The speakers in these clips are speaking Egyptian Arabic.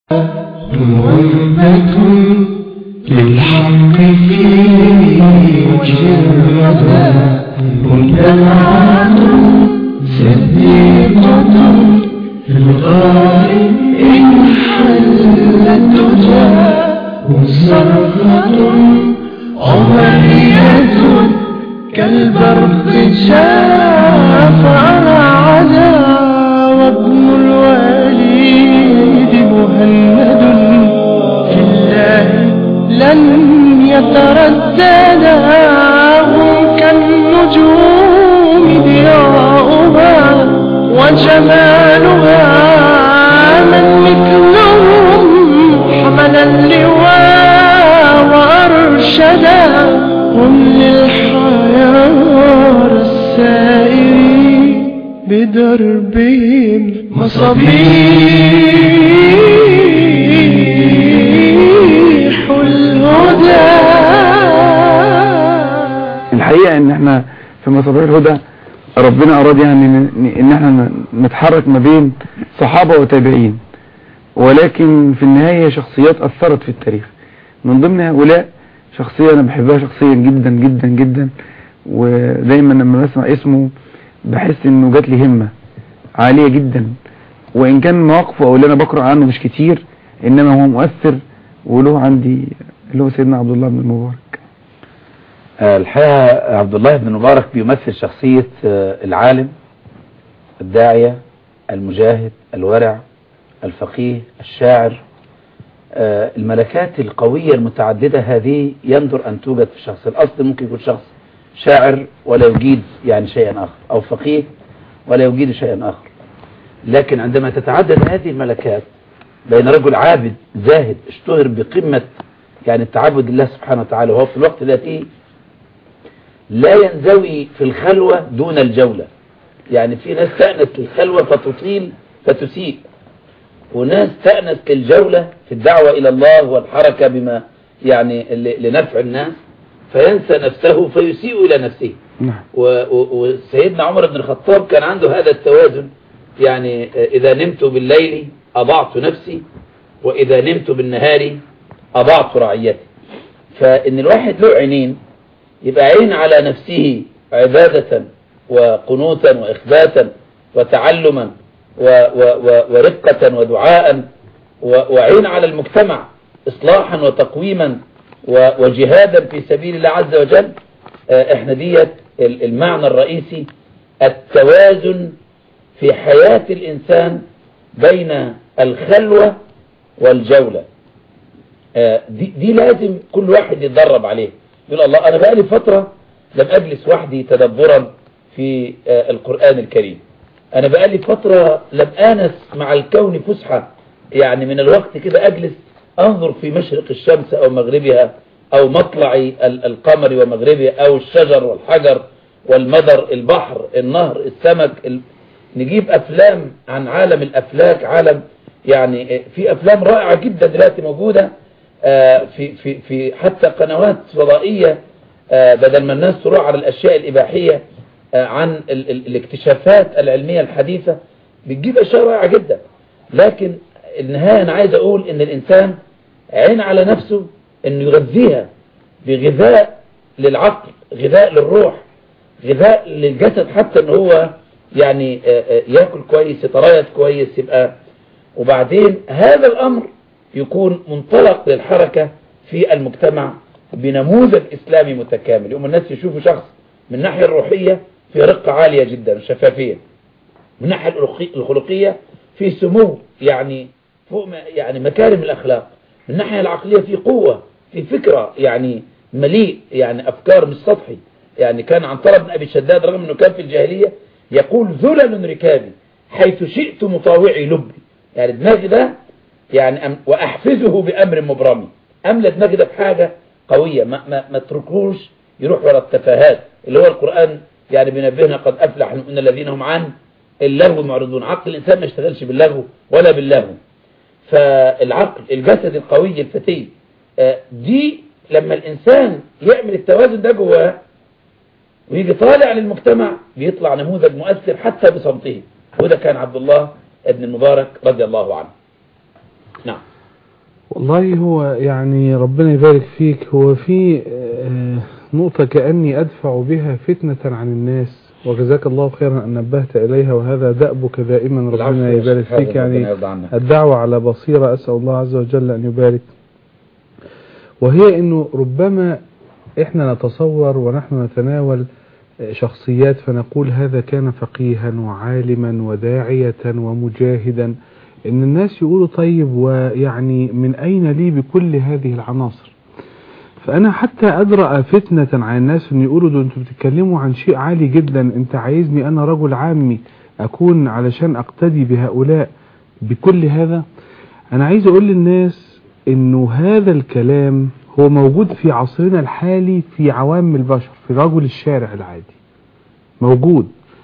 مهمة للحق في وجه الردى مجتمعة صديقة في الغائب إن حلت تجاه صرخة عمرية كالبرق شاف على عدا وابن الوليد مهند في الله لن يترددا هم كالنجوم ضياؤها وجمالها من مثلهم حمل اللواء وأرشدا هم للحيار السائرين بدربهم مصابيح الهدى الحقيقة ان احنا في مصابيح الهدى ربنا اراد يعني ان إن احنا نتحرك ما بين صحابة وتابعين ولكن في النهاية شخصيات اثرت في التاريخ من ضمن هؤلاء شخصية انا بحبها شخصيا جدا جدا جدا ودايما لما بسمع اسمه بحس انه جات لي همة عالية جدا وان كان مواقفه او اللي انا بقرأ عنه مش كتير انما هو مؤثر وله عندي اللي هو سيدنا عبد الله بن المبارك آه، الحقيقة عبد الله بن مبارك بيمثل شخصية آه، العالم الداعية المجاهد الورع الفقيه الشاعر آه، الملكات القوية المتعددة هذه يندر أن توجد في الشخص الأصل ممكن يكون شخص شاعر ولا يجيد يعني شيئا آخر أو فقيه ولا يجيد شيئا آخر لكن عندما تتعدد هذه الملكات بين رجل عابد زاهد اشتهر بقمة يعني التعبد لله سبحانه وتعالى وهو في الوقت ذاته لا ينزوي في الخلوة دون الجولة يعني في ناس تأنس للخلوة فتطيل فتسيء وناس تأنس للجولة في الدعوة إلى الله والحركة بما يعني ل- لنفع الناس فينسى نفسه فيسيء إلى نفسه نعم و- و- وسيدنا عمر بن الخطاب كان عنده هذا التوازن يعني آه، إذا نمت بالليل أضعت نفسي وإذا نمت بالنهار أضعت رعيتي فإن الواحد له عينين يبقى عين على نفسه عبادة وقنوتا وإخباتا وتعلما و و و ورقة ودعاء و- وعين على المجتمع إصلاحا وتقويما و- وجهادا في سبيل الله عز وجل آه، احنا ديت ال- المعنى الرئيسي التوازن في حياة الإنسان بين الخلوة والجولة آه، دي, دي لازم كل واحد يتدرب عليه يقول الله أنا بقالي فترة لم أجلس وحدي تدبرا في آه، القرآن الكريم أنا بقالي فترة لم آنس مع الكون فسحة يعني من الوقت كده أجلس أنظر في مشرق الشمس أو مغربها أو مطلع ال- القمر ومغربه أو الشجر والحجر والمدر البحر النهر السمك ال... نجيب أفلام عن عالم الأفلاك عالم يعني آه، في أفلام رائعة جدا دلوقتي موجودة آه، في في في حتى قنوات فضائية آه، بدل ما الناس تروح على الأشياء الإباحية آه، عن ال ال الاكتشافات العلمية الحديثة بتجيب أشياء رائعة جدا لكن النهاية أنا عايز أقول إن الإنسان عين على نفسه إنه يغذيها بغذاء للعقل غذاء للروح غذاء للجسد حتى إن هو يعني آه، آه، ياكل كويس يتريض كويس يبقى وبعدين هذا الأمر يكون منطلق للحركة في المجتمع بنموذج إسلامي متكامل يوم الناس يشوفوا شخص من الناحية الروحية في رقة عالية جدا شفافية من الناحية الأخلاقي- الخلقية في سمو يعني فوق ما- يعني مكارم الأخلاق من الناحية العقلية في قوة في فكرة يعني مليء يعني أفكار مش سطحي يعني كان عن طلب بن أبي شداد رغم أنه كان في الجاهلية يقول ذلل ركابي حيث شئت مطاوعي لبي يعني دماغي ده يعني أم وأحفزه بأمر مبرم أملى دماغي ده بحاجة قوية ما, ما, ما تركوش يروح ورا التفاهات اللي هو القرآن يعني بينبهنا قد أفلح المؤمنون الذين هم عن اللغو معرضون عقل الإنسان ما يشتغلش باللغو ولا باللهو فالعقل الجسد القوي الفتي آه، دي لما الإنسان يعمل التوازن ده جواه ويجي طالع للمجتمع بيطلع نموذج مؤثر حتى بصمته وده كان عبد الله ابن المبارك رضي الله عنه نعم والله هو يعني ربنا يبارك فيك هو في آه، نقطة كأني أدفع بها فتنة عن الناس وجزاك الله خيرا أن نبهت إليها وهذا دأبك دائما ربنا يبارك فيك يعني الدعوة على بصيرة أسأل الله عز وجل أن يبارك وهي أنه ربما إحنا نتصور ونحن نتناول شخصيات فنقول هذا كان فقيها وعالما وداعية ومجاهدا ان الناس يقولوا طيب ويعني من اين لي بكل هذه العناصر فانا حتى ادرأ فتنة عن الناس ان يقولوا ده انتوا بتتكلموا عن شيء عالي جدا انت عايزني انا رجل عامي اكون علشان اقتدي بهؤلاء بكل هذا انا عايز اقول للناس انه هذا الكلام هو موجود في عصرنا الحالي في عوام البشر في رجل الشارع العادي موجود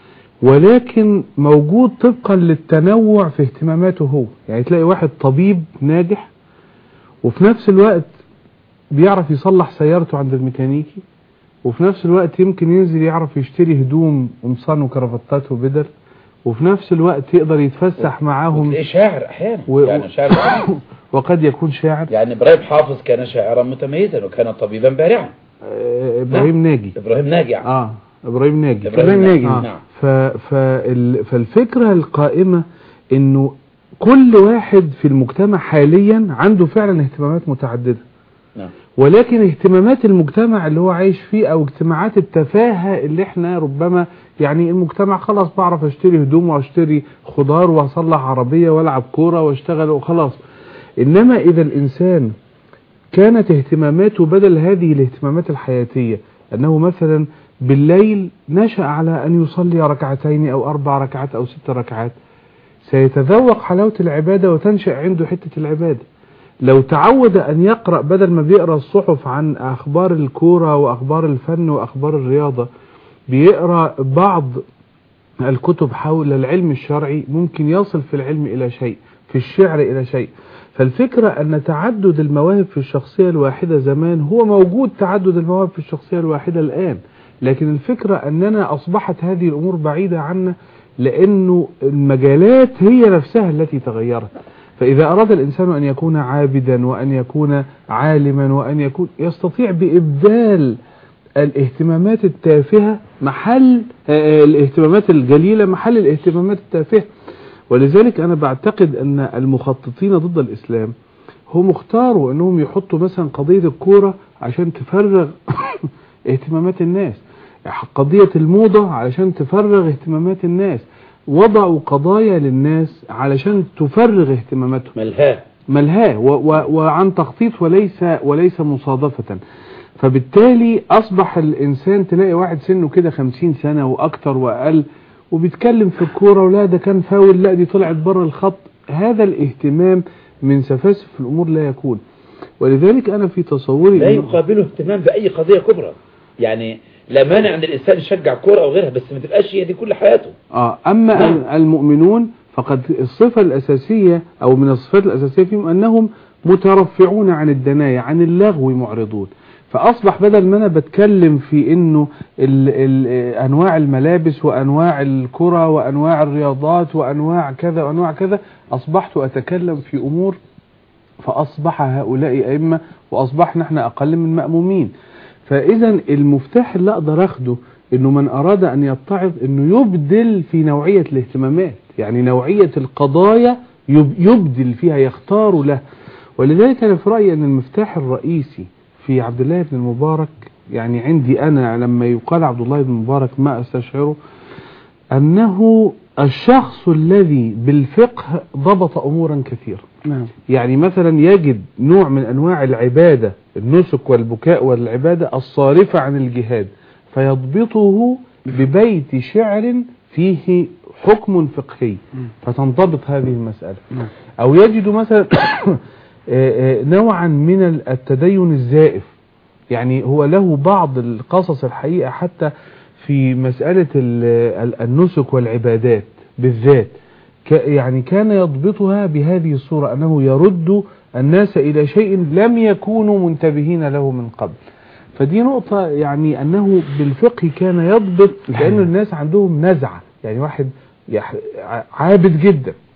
ولكن موجود طبقا للتنوع في اهتماماته هو يعني تلاقي واحد طبيب ناجح وفي نفس الوقت بيعرف يصلح سيارته عند الميكانيكي وفي نفس الوقت يمكن ينزل يعرف يشتري هدوم قمصان وكرافتات وبدل وفي نفس الوقت يقدر يتفسح معاهم وتلاقيه شاعر احيانا و- يعني شاعر وقد يكون شاعر يعني ابراهيم حافظ كان شاعرا متميزا وكان طبيبا بارعا آه، ابراهيم ناجي ابراهيم ناجي يعني. اه ابراهيم ناجي إبراهيم ناجي، آه. نعم. ف... فال... فالفكرة القائمة انه كل واحد في المجتمع حاليا عنده فعلا اهتمامات متعددة نعم ولكن اهتمامات المجتمع اللي هو عايش فيه او اجتماعات التفاهة اللي احنا ربما يعني المجتمع خلاص بعرف اشتري هدوم واشتري خضار واصلح عربية والعب كورة واشتغل وخلاص انما اذا الانسان كانت اهتماماته بدل هذه الاهتمامات الحياتية انه مثلا بالليل نشأ على ان يصلي ركعتين او اربع ركعات او ست ركعات سيتذوق حلاوة العبادة وتنشأ عنده حتة العبادة لو تعود أن يقرأ بدل ما بيقرأ الصحف عن أخبار الكورة وأخبار الفن وأخبار الرياضة بيقرأ بعض الكتب حول العلم الشرعي ممكن يصل في العلم إلى شيء في الشعر إلى شيء فالفكرة أن تعدد المواهب في الشخصية الواحدة زمان هو موجود تعدد المواهب في الشخصية الواحدة الآن لكن الفكرة أننا أصبحت هذه الأمور بعيدة عنا لأنه المجالات هي نفسها التي تغيرت فإذا أراد الإنسان أن يكون عابدا وأن يكون عالما وأن يكون يستطيع بإبدال الاهتمامات التافهة محل آه، الاهتمامات الجليلة محل الاهتمامات التافهة ولذلك أنا بعتقد أن المخططين ضد الإسلام هم اختاروا أنهم يحطوا مثلا قضية الكورة عشان تفرغ اهتمامات الناس قضية الموضة علشان تفرغ اهتمامات الناس وضعوا قضايا للناس علشان تفرغ اهتماماتهم ملهاه ملهاه و و وعن تخطيط وليس وليس مصادفة فبالتالي أصبح الإنسان تلاقي واحد سنه كده خمسين سنة وأكتر وأقل وبيتكلم في الكورة ولا ده كان فاول لا دي طلعت بره الخط هذا الاهتمام من سفاسف الأمور لا يكون ولذلك أنا في تصوري لا إنه- يقابله اهتمام بأي قضية كبرى يعني لا مانع ان الانسان يشجع كورة او غيرها بس ما تبقاش هي دي كل حياته آه أما نعم. ال- المؤمنون فقد الصفة الأساسية أو من الصفات الأساسية فيهم أنهم مترفعون عن الدناية عن اللغو معرضون فأصبح بدل ما أنا بتكلم في إنه ال ال أنواع الملابس وأنواع الكرة وأنواع الرياضات وأنواع كذا وأنواع كذا أصبحت أتكلم في أمور فأصبح هؤلاء أئمة وأصبحنا احنا أقل من مأمومين فإذا المفتاح اللي أقدر أخده إنه من أراد أن يتعظ إنه يبدل في نوعية الاهتمامات يعني نوعية القضايا يب- يبدل فيها يختار له ولذلك أنا في رأيي أن المفتاح الرئيسي في عبد الله بن المبارك يعني عندي أنا لما يقال عبد الله بن المبارك ما أستشعره أنه الشخص الذي بالفقه ضبط أمورا كثيرة نعم يعني مثلا يجد نوع من أنواع العبادة النسك والبكاء والعبادة الصارفة عن الجهاد فيضبطه ببيت شعر فيه حكم فقهي فتنضبط هذه المسألة نعم. أو يجد مثلا آه، آه، نوعا من التدين الزائف يعني هو له بعض القصص الحقيقة حتى في مسألة ال- ال- النسك والعبادات بالذات ك- يعني كان يضبطها بهذه الصورة أنه يرد الناس إلى شيء لم يكونوا منتبهين له من قبل فدي نقطة يعني أنه بالفقه كان يضبط لأن الناس عندهم نزعة يعني واحد يح- ع- عابد جدا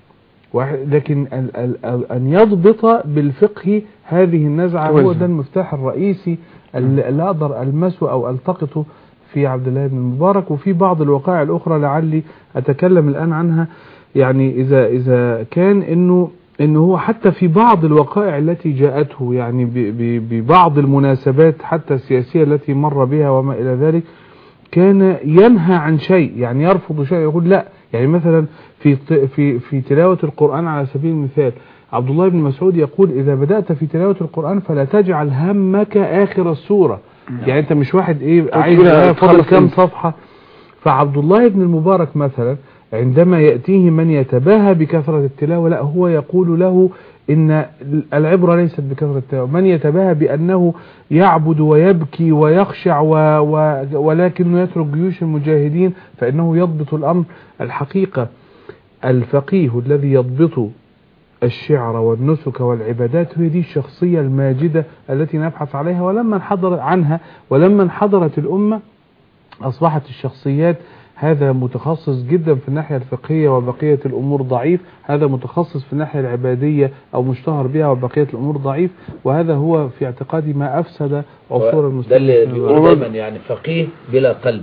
واحد لكن ال ال ال أن يضبط بالفقه هذه النزعة هو توازن. ده المفتاح الرئيسي اللي اللي أقدر ألمسه أو ألتقطه في عبد الله بن المبارك وفي بعض الوقائع الأخرى لعلي أتكلم الآن عنها يعني إذا إذا كان إنه إنه هو حتى في بعض الوقائع التي جاءته يعني ب- ب- ببعض المناسبات حتى السياسية التي مر بها وما إلى ذلك كان ينهى عن شيء يعني يرفض شيء يقول لا يعني مثلا في ت- في في تلاوة القرآن على سبيل المثال عبد الله بن مسعود يقول إذا بدأت في تلاوة القرآن فلا تجعل همك آخر السورة يعني أنت مش واحد إيه عايز تقولها فاضل تخلص كام إمتى؟ صفحة فعبد الله بن المبارك مثلا عندما يأتيه من يتباهى بكثرة التلاوة لا هو يقول له إن العبرة ليست بكثرة التلاوة من يتباهى بأنه يعبد ويبكي ويخشع و و ولكنه يترك جيوش المجاهدين فإنه يضبط الأمر الحقيقة الفقيه الذي يضبط الشعر والنسك والعبادات هي دي الشخصية الماجدة التي نبحث عليها ولما انحدر عنها ولما انحدرت الأمة أصبحت الشخصيات هذا متخصص جدا في الناحية الفقهية وبقية الأمور ضعيف هذا متخصص في الناحية العبادية أو مشتهر بها وبقية الأمور ضعيف وهذا هو في اعتقادي ما أفسد عصور ده المسلمين اللي فيما بيقولوا بعد. دايما يعني فقيه بلا قلب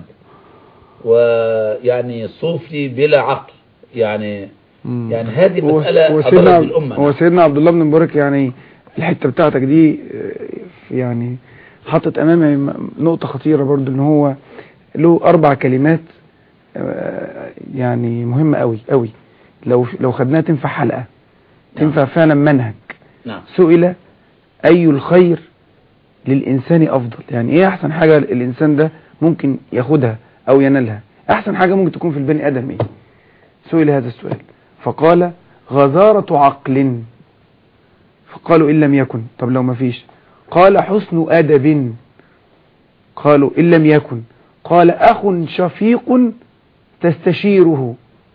ويعني صوفي بلا عقل يعني مم. يعني هذه هو مسألة هو أضرت سيدنا بالأمة هو سيدنا عبد الله بن مبارك يعني الحته بتاعتك دي آه، يعني حطت امامي م- نقطه خطيره برضو ان هو له اربع كلمات آه، يعني مهمه قوي قوي لو لو خدناها تنفع حلقه تنفع فعلا منهج نعم سئل اي الخير للانسان افضل يعني ايه احسن حاجه الانسان ده ممكن ياخدها او ينالها احسن حاجه ممكن تكون في البني ادم ايه سئل هذا السؤال فقال غزارة عقل فقالوا إن لم يكن طب لو ما فيش قال حسن أدب قالوا إن لم يكن قال أخ شفيق تستشيره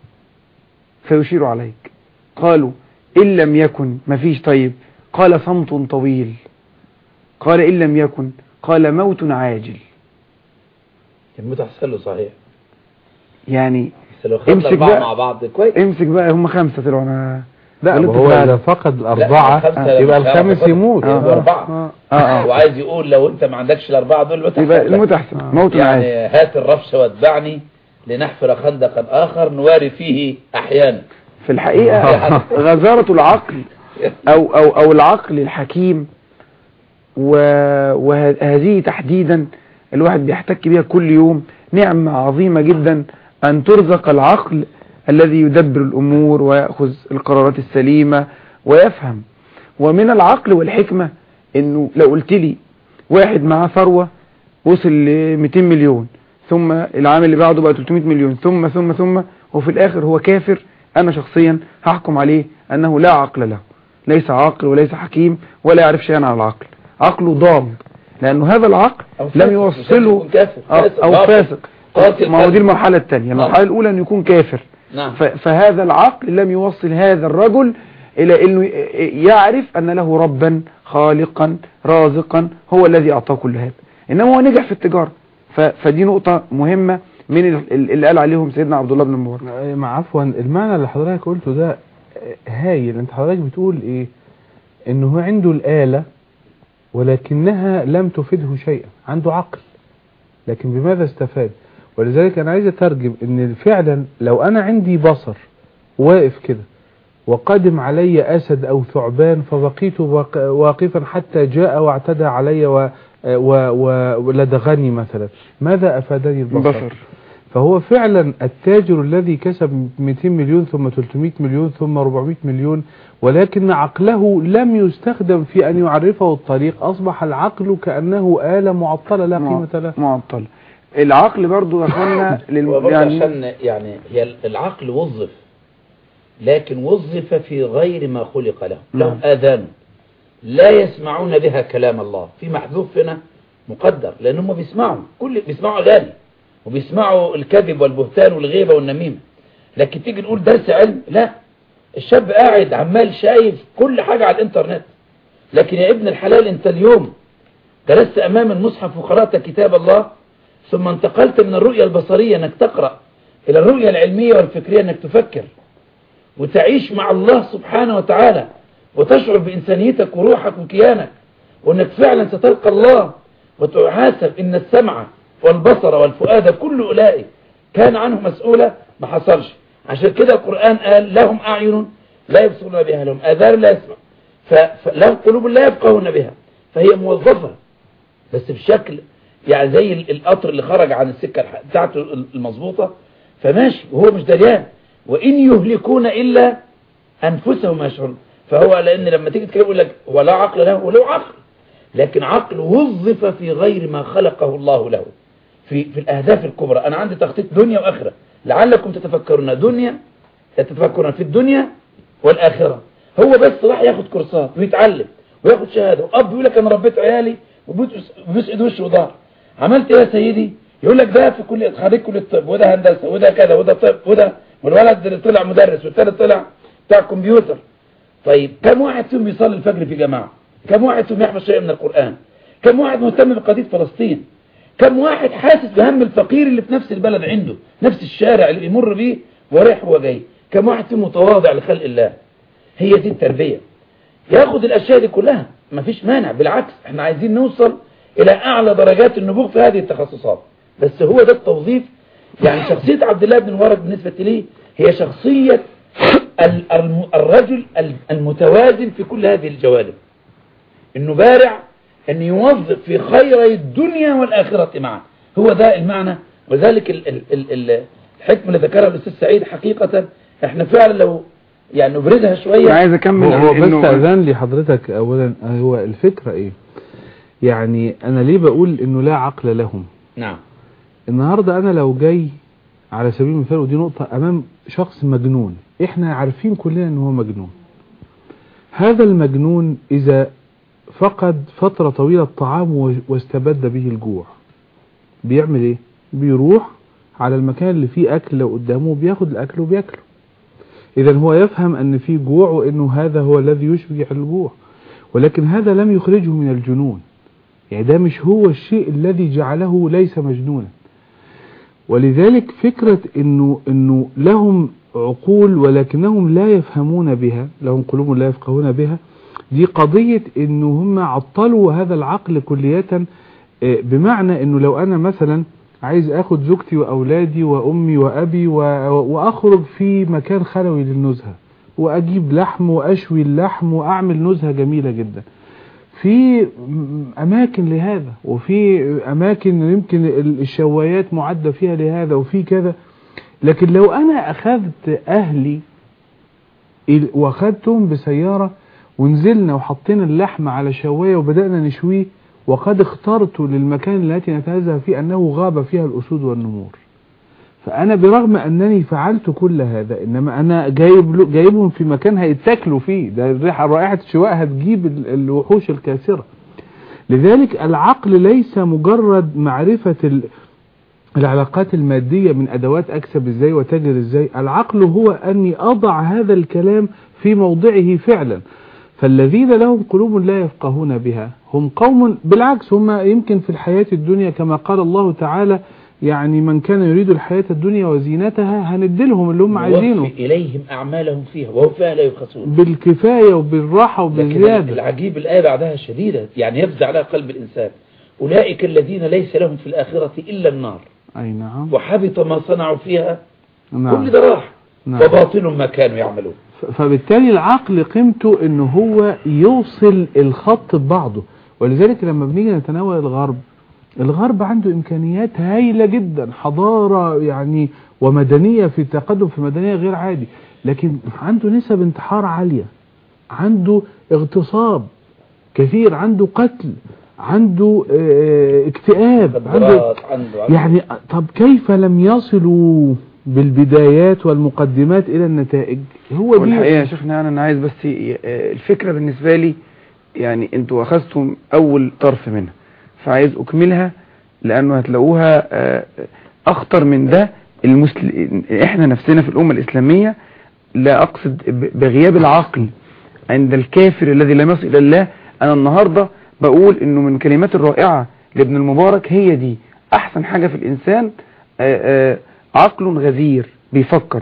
فيشير عليك قالوا إن لم يكن ما فيش طيب قال صمت طويل قال إن لم يكن قال موت عاجل الموت أحسن له صحيح يعني بس لو خدنا امسك أربعة بقى. مع بعض كويس امسك بقى هم خمسة طلعوا أنا لا ولا ما أنت هو فعلا؟ إذا فقد لا، الأربعة خمسة يبقى مش هيعرف الخامس ياخد. يموت يبقى آه. أربعة آه. آه آه وعايز يقول لو أنت ما عندكش الأربعة دول الموت يبقى أحسن لك. الموت أحسن آه. موت عاجل يعني هات الرفش واتبعني لنحفر خندقا آخر نواري فيه أحيانا في الحقيقة غزارة العقل أو, أو, أو العقل الحكيم و- وهذه تحديدا الواحد بيحتك بها كل يوم نعمة عظيمة جدا أن ترزق العقل الذي يدبر الأمور ويأخذ القرارات السليمة ويفهم ومن العقل والحكمة أنه لو قلت لي واحد معاه ثروة وصل ل 200 مليون ثم العام اللي بعده بقى 300 مليون ثم ثم ثم وفي الآخر هو كافر أنا شخصيا هحكم عليه أنه لا عقل له ليس عاقل وليس حكيم ولا يعرف شيئا عن العقل عقله ضال لأنه هذا العقل أو لم فاسق، مش لازم يوصله يكون كافر. أو, فاسق، أو باطل، فاسق قاتل ما هو دي قلب. المرحلة الثانية المرحلة الأولى أن يكون كافر نعم ف- فهذا العقل لم يوصل هذا الرجل إلى أنه يعرف أن له ربا خالقا رازقا هو الذي أعطاه كل هذا إنما هو نجح في التجارة ف- فدي نقطة مهمة من ال- ال- اللي قال عليهم سيدنا عبد الله بن المبارك مع عفوا المعنى اللي حضرتك قلته ده هايل انت حضرتك بتقول ايه انه هو عنده الآلة ولكنها لم تفيده شيئا عنده عقل لكن بماذا استفاد ولذلك انا عايز اترجم ان فعلا لو انا عندي بصر واقف كده وقدم علي اسد او ثعبان فبقيت واق- واقفا حتى جاء واعتدى علي و و- و- ولدغني مثلا ماذا افادني البصر بصر فهو فعلا التاجر الذي كسب 200 مليون ثم 300 مليون ثم 400 مليون ولكن عقله لم يستخدم في أن يعرفه الطريق أصبح العقل كأنه آلة معطلة لا قيمة لها معطل العقل برضو يا اخوانا لل... وبرضه يعني عشان يعني هي العقل وظف لكن وظف في غير ما خلق له لهم نعم. آذان لا يسمعون بها كلام الله في محذوف هنا مقدر لأن هم بيسمعوا كل بيسمعوا أغاني وبيسمعوا الكذب والبهتان والغيبة والنميمة لكن تيجي نقول درس علم لا الشاب قاعد عمال شايف كل حاجة على الانترنت لكن يا ابن الحلال انت اليوم جلست امام المصحف وقرأت كتاب الله ثم انتقلت من الرؤية البصرية انك تقرأ الى الرؤية العلمية والفكرية انك تفكر وتعيش مع الله سبحانه وتعالى وتشعر بإنسانيتك وروحك وكيانك وأنك فعلا ستلقى الله وتحاسب إن السمع والبصر والفؤاد كل أولئك كان عنه مسؤولة ما حصلش عشان كده القرآن قال لهم أعين لا يبصرون بها لهم آذان لا يسمع ف- فلهم قلوب لا يفقهون بها فهي موظفة بس بشكل يعني زي ال- القطر اللي خرج عن السكة الح- بتاعته المظبوطة فماشي وهو مش دريان وإن يهلكون إلا أنفسهم ما يشعرون فهو لأن لما تيجي تتكلم يقول لك هو لا عقل له وله عقل لكن عقل وظف في غير ما خلقه الله له في في الأهداف الكبرى أنا عندي تخطيط دنيا وآخرة لعلكم تتفكرون دنيا تتفكرون في الدنيا والآخرة هو بس راح ياخد كورسات ويتعلم وياخد شهادة وأب يقول لك أنا ربيت عيالي وبيسعد وشه وظهر عملت إيه يا سيدي يقول لك ده في كلية خريج كلية طب وده هندسة وده كذا وده طب وده والولد اللي طلع مدرس والتاني طلع بتاع كمبيوتر طيب كم واحد فيهم بيصلي الفجر في جماعة كم واحد فيهم يحفظ شيء من القرآن كم واحد مهتم بقضية فلسطين كم واحد حاسس بهم الفقير اللي في نفس البلد عنده نفس الشارع اللي بيمر بيه ورايح وجاي كم واحد فيهم متواضع لخلق الله هي دي التربية ياخد الأشياء دي كلها مفيش مانع بالعكس احنا عايزين نوصل إلى أعلى درجات النبوغ في هذه التخصصات بس هو ده التوظيف يعني شخصية عبد الله بن مبارك بالنسبة لي هي شخصية ال- الم- الرجل ال- المتوازن في كل هذه الجوانب انه بارع ان يوظف في خيري الدنيا والآخرة معا هو ده المعنى وذلك ال- ال- ال- ال- الحكمة اللي ذكرها الأستاذ سعيد حقيقة احنا فعلا لو يعني نبرزها انا شوية عايز اكمل هو, هو عن بس إنه- أذان لحضرتك أولا هو الفكرة إيه يعني أنا ليه بقول إنه لا عقل لهم نعم النهاردة أنا لو جاي على سبيل المثال ودي نقطة أمام شخص مجنون إحنا عارفين كلنا إن هو مجنون هذا المجنون إذا فقد فترة طويلة الطعام و- واستبد به الجوع بيعمل إيه؟ بيروح على المكان اللي فيه أكل لو قدامه بياخد الأكل وبياكله إذا هو يفهم أن في جوع وأنه هذا هو الذي يشبع الجوع ولكن هذا لم يخرجه من الجنون يعني ده مش هو الشيء الذي جعله ليس مجنونا ولذلك فكرة انه انه لهم عقول ولكنهم لا يفهمون بها لهم قلوب لا يفقهون بها دي قضية انه هم عطلوا هذا العقل كلية آه، بمعنى انه لو انا مثلا عايز اخد زوجتي واولادي وامي وابي و- واخرج في مكان خلوي للنزهة واجيب لحم واشوي اللحم واعمل نزهة جميلة جدا في اماكن لهذا وفي اماكن يمكن الشوايات معدة فيها لهذا وفي كذا لكن لو انا اخذت اهلي ال- واخدتهم بسيارة ونزلنا وحطينا اللحم على شواية وبدأنا نشويه وقد اخترت للمكان التي نتنزه فيه انه غاب فيها الاسود والنمور فانا برغم انني فعلت كل هذا انما انا جايب له- جايبهم في مكان هيتاكلوا فيه ده الريحه رائحه الشواء هتجيب ال- الوحوش الكاسره لذلك العقل ليس مجرد معرفه ال- العلاقات الماديه من ادوات اكسب ازاي وتاجر ازاي العقل هو اني اضع هذا الكلام في موضعه فعلا فالذين لهم قلوب لا يفقهون بها هم قوم بالعكس هم يمكن في الحياة الدنيا كما قال الله تعالى يعني من كان يريد الحياة الدنيا وزينتها هندلهم اللي هم عايزينه نوفي إليهم أعمالهم فيها وهم فيها لا يبخسون بالكفاية وبالراحة لكن وبالزيادة العجيب الآية بعدها شديدة يعني يفزع لها قلب الإنسان أولئك الذين ليس لهم في الآخرة إلا النار أي نعم وحبط ما صنعوا فيها نعم كل ده راح نعم. فباطل ما كانوا يعملون ف- فبالتالي العقل قيمته ان هو يوصل الخط ببعضه ولذلك لما بنيجي نتناول الغرب الغرب عنده امكانيات هايلة جدا حضارة يعني ومدنية في تقدم في مدنية غير عادي لكن عنده نسب انتحار عالية عنده اغتصاب كثير عنده قتل عنده آه، اكتئاب عنده مخدرات عنده عنده يعني طب كيف لم يصلوا بالبدايات والمقدمات الى النتائج هو والحقيقة يا دي شيخنا أنا أنا عايز بس ي- آه، الفكرة بالنسبة لي يعني انتوا أخذتم أول طرف منها فعايز أكملها لأنه هتلاقوها آه، أخطر من ده المسل... إحنا نفسنا في الأمة الإسلامية لا أقصد ب- بغياب العقل عند الكافر الذي لم يصل إلى الله أنا النهاردة بقول إنه من كلمات الرائعة لابن المبارك هي دي أحسن حاجة في الإنسان آه، آه، عقل غزير بيفكر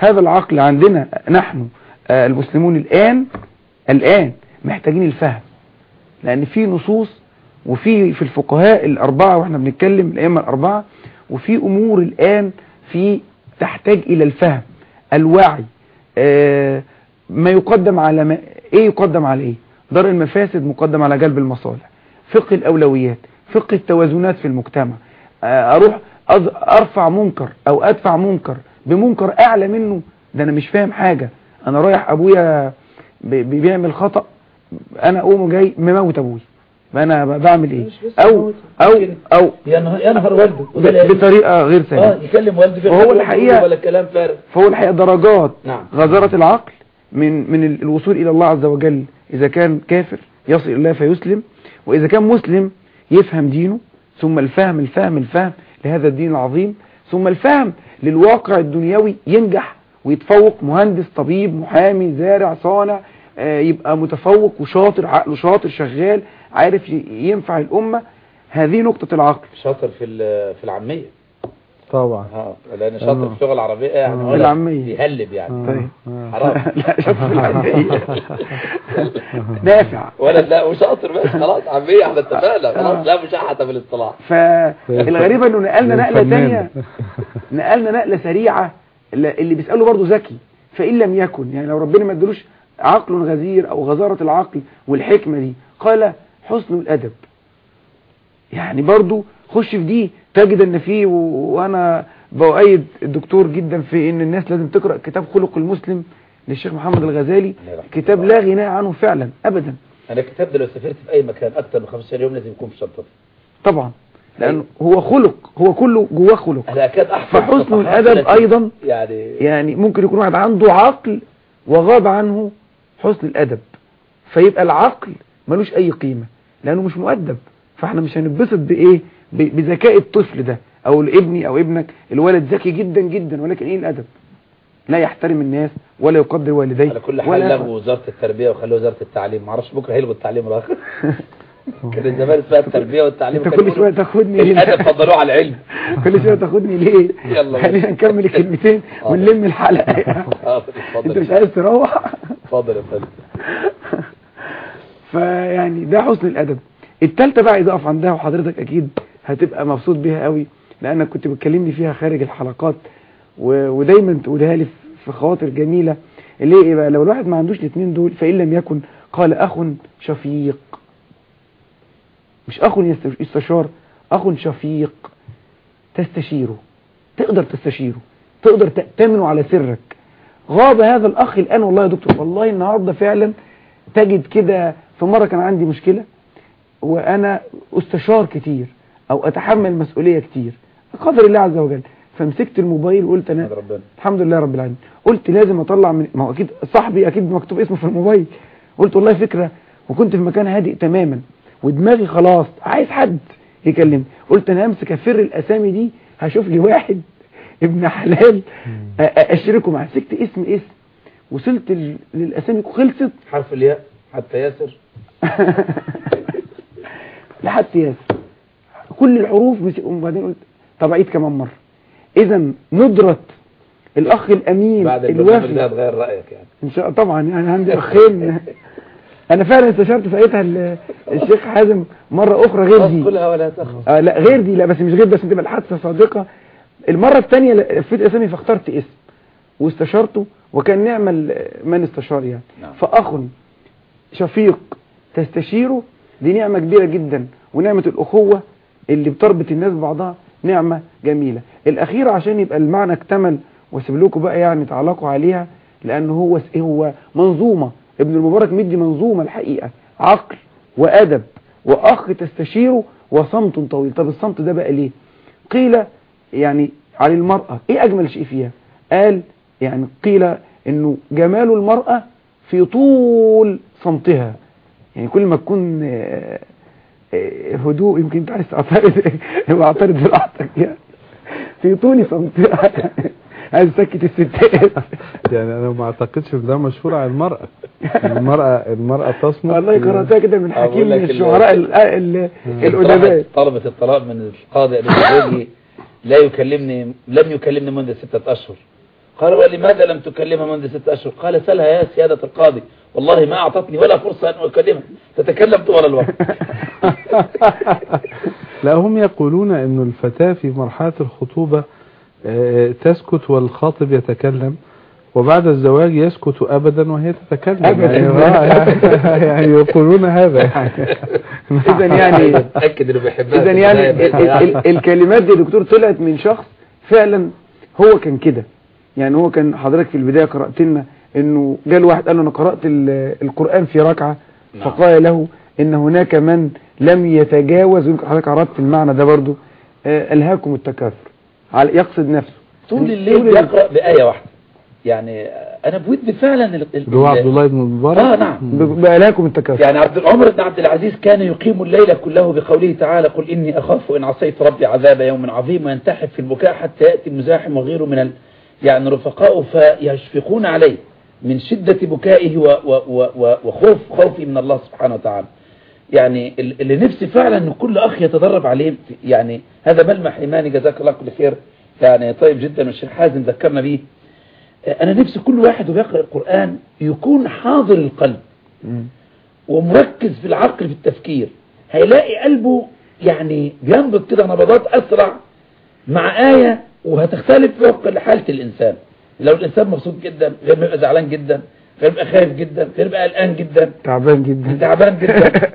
هذا العقل عندنا نحن آه، المسلمون الآن الآن محتاجين الفهم لأن في نصوص وفي في الفقهاء الأربعة وإحنا بنتكلم الأئمة الأربعة وفي أمور الآن في تحتاج إلى الفهم الوعي آه، ما يقدم على ما إيه يقدم على إيه دار المفاسد مقدم على جلب المصالح فقه الأولويات فقه التوازنات في المجتمع آه، أروح أز- أرفع منكر أو أدفع منكر بمنكر أعلى منه ده أنا مش فاهم حاجة أنا رايح أبويا ب- بيعمل خطأ أنا أقوم جاي مموت أبوي فأنا ب- بعمل إيه مش بس أو مموت، أو ممكن. أو ينهر, ينهر والده وده ب- لا يجوز. بطريقة غير اه سليمة يكلم والده في وهو الخلوة الحقيقة- ولا كلام فارغ فهو الحقيقة درجات نعم غزارة العقل من من ال- الوصول إلى الله عز وجل إذا كان كافر يصل إلى الله فيسلم وإذا كان مسلم يفهم دينه ثم الفهم الفهم الفهم لهذا الدين العظيم ثم الفهم للواقع الدنيوي ينجح ويتفوق مهندس طبيب محامي زارع صانع آه، يبقى متفوق وشاطر عقله شاطر شغال عارف ي- ينفع الأمة هذه نقطة العقل شاطر في ال- في العامية طبعا اه لان شاطر في اللغة العربية يعني آه. ولد العامية. بيهلب يعني طيب آه. حرام لا شاطر في العامية نافع ولد لا وشاطر بس خلاص عامية احنا اتفقنا خلاص لا مشاحة في الاصطلاح فالغريبة انه نقلنا زي نقلة الفنان. تانية نقلنا نقلة سريعة اللي اللي بيسأله برضه ذكي فإن لم يكن يعني لو ربنا ما ادالوش عقل غزير أو غزارة العقل والحكمة دي قال حسن الأدب يعني برضه خش في دي تجد ان في و- وانا بؤيد الدكتور جدا في ان الناس لازم تقرأ كتاب خلق المسلم للشيخ محمد الغزالي الله يرحمه. كتاب لا غناء عنه فعلا ابدا انا الكتاب ده لو سافرت في اي مكان اكتر من 15 يوم لازم يكون في شنطتي طبعا لانه هو خلق هو كله جواه خلق انا اكاد احفظ فحسن صفحات الادب لكن ايضا يعني يعني ممكن يكون واحد عنده عقل وغاب عنه حسن الادب فيبقى العقل ملوش اي قيمة لانه مش مؤدب فاحنا مش هنتبسط بايه ب- بذكاء الطفل ده او ابني او ابنك الولد ذكي جدا جدا ولكن ايه الادب لا يحترم الناس ولا يقدر والديه على كل حال ولا لغوا وزارة التربية وخلوا وزارة التعليم معرفش بكره هيلغوا التعليم الاخر كان زمان اسمها التربية والتعليم انت وكانوا كل شويه يقولوا تاخدني الادب فضلوه على العلم كل شويه تاخدني ليه يلا خلينا نكمل الكلمتين آه. ونلم الحلقه اه انت مش اتفضل عايز تروح اتفضل يا فندم فيعني ده حسن الادب التالتة بقى عايز اقف عندها وحضرتك اكيد هتبقى مبسوط بيها قوي لانك كنت بتكلمني فيها خارج الحلقات و... ودايما تقولها لي في خواطر جميلة اللي هي ايه بقى لو الواحد ما عندوش الاثنين دول فان لم يكن قال اخ شفيق مش اخ يست- يستشار اخ شفيق تستشيره تقدر تستشيره تقدر تأتمنه على سرك غاب هذا الأخ الآن والله يا دكتور والله النهاردة فعلا تجد كده في مرة كان عندي مشكلة وأنا أستشار كتير أو أتحمل مسؤولية كتير قدر الله عز وجل فمسكت الموبايل وقلت أنا احمد ربنا الحمد لله رب العالمين قلت لازم أطلع من ما هو أكيد صاحبي أكيد مكتوب اسمه في الموبايل قلت والله فكرة وكنت في مكان هادئ تماما ودماغي خلاص عايز حد يكلمني قلت أنا همسك أفر الأسامي دي هشوف لي واحد ابن حلال أ- أ- أشركه معاه مسكت اسم اسم وصلت ل- للأسامي خلصت حرف الياء حتى ياسر لحد ياسر كل الحروف مس- وبعدين قلت طب عيد كمان مرة اذا ندرة الاخ الامين بعد البرنامج ده الوافي هتغير رايك يعني ان شاء طبعا يعني عندي اخين انا فعلا استشرت ساعتها ال- الشيخ حازم مرة اخرى غير دي كلها ولا تخف آه لا غير دي لا بس مش غير بس تبقى الحادثة صادقة المرة الثانية لفيت اسامي فاخترت اسم واستشرته وكان نعم ال- من استشار يعني نعم. فأخ شفيق تستشيره دي نعمة كبيرة جدا ونعمة الأخوة اللي بتربط الناس ببعضها نعمة جميلة الأخيرة عشان يبقى المعنى اكتمل واسيب لكم بقى يعني تعلقوا عليها لأنه هو هو منظومة ابن المبارك مدي منظومة الحقيقة عقل وأدب وأخ تستشيره وصمت طويل طب الصمت ده بقى ليه قيل يعني على المرأة ايه أجمل شيء فيها قال يعني قيل انه جمال المرأة في طول صمتها يعني كل ما تكون آه، آه، هدوء يمكن انت عايز تعترض هو اعترض براحتك يعني في طول صمتها عايز تسكت الستات يعني انا ما اعتقدش ان ده مشهور عن المرأة المرأة المرأة تصمت والله قرأتها كده من أقول حكيم لك من ال- الشعراء ال- ال- الأدباء طلبت- طلبت الطلاق من القاضي قالت له زوجي لا يكلمني لم يكلمني منذ ستة أشهر قال ولماذا لم تكلمها منذ ست أشهر قال سلها يا سيادة القاضي والله ما أعطتني ولا فرصة أن أكلمها تتكلم طوال الوقت لا هم يقولون أن الفتاة في مرحلة الخطوبة آه، تسكت والخاطب يتكلم وبعد الزواج يسكت أبدا وهي تتكلم أبداً. يعني, آه، يعني يقولون هذا يعني إذا يعني أكد إنه بيحبها إذا في يعني البداية، ال- ال- بس ال- الكلمات دي يا دكتور طلعت من شخص فعلا هو كان كده يعني هو كان حضرتك في البداية قرأت لنا انه جاء واحد قال له انا قرأت ال- القرآن في ركعة نعم. فقال له ان هناك من لم يتجاوز يمكن حضرتك عرضت المعنى ده برضو آه، الهاكم التكاثر على- يقصد نفسه طول الليل يقرأ بآية واحدة يعني أنا بود فعلا ال- ال- اللي هو عبد الله بن المبارك آه نعم ب- بألهاكم التكاثر يعني عبد عمر بن عبد العزيز كان يقيم الليل كله بقوله تعالى قل إني أخاف إن عصيت ربي عذاب يوم عظيم وينتحب في البكاء حتى يأتي المزاحم وغيره من ال... يعني رفقاؤه فيشفقون عليه من شدة بكائه و... و... و... و... وخوف خوفه من الله سبحانه وتعالى يعني ال- اللي نفسي فعلا ان كل اخ يتدرب عليه في- يعني هذا ملمح ايماني جزاك الله كل خير يعني طيب جدا والشيخ حازم ذكرنا بيه انا نفسي كل واحد وبيقرأ القرآن يكون حاضر القلب مم. ومركز في العقل في التفكير هيلاقي قلبه يعني بينبض كده نبضات أسرع مع آية وهتختلف وفقا لحالة الإنسان لو الإنسان مبسوط جدا غير ما يبقى زعلان جدا غير ما يبقى خايف جدا غير ما يبقى قلقان جدا تعبان جدا تعبان جدا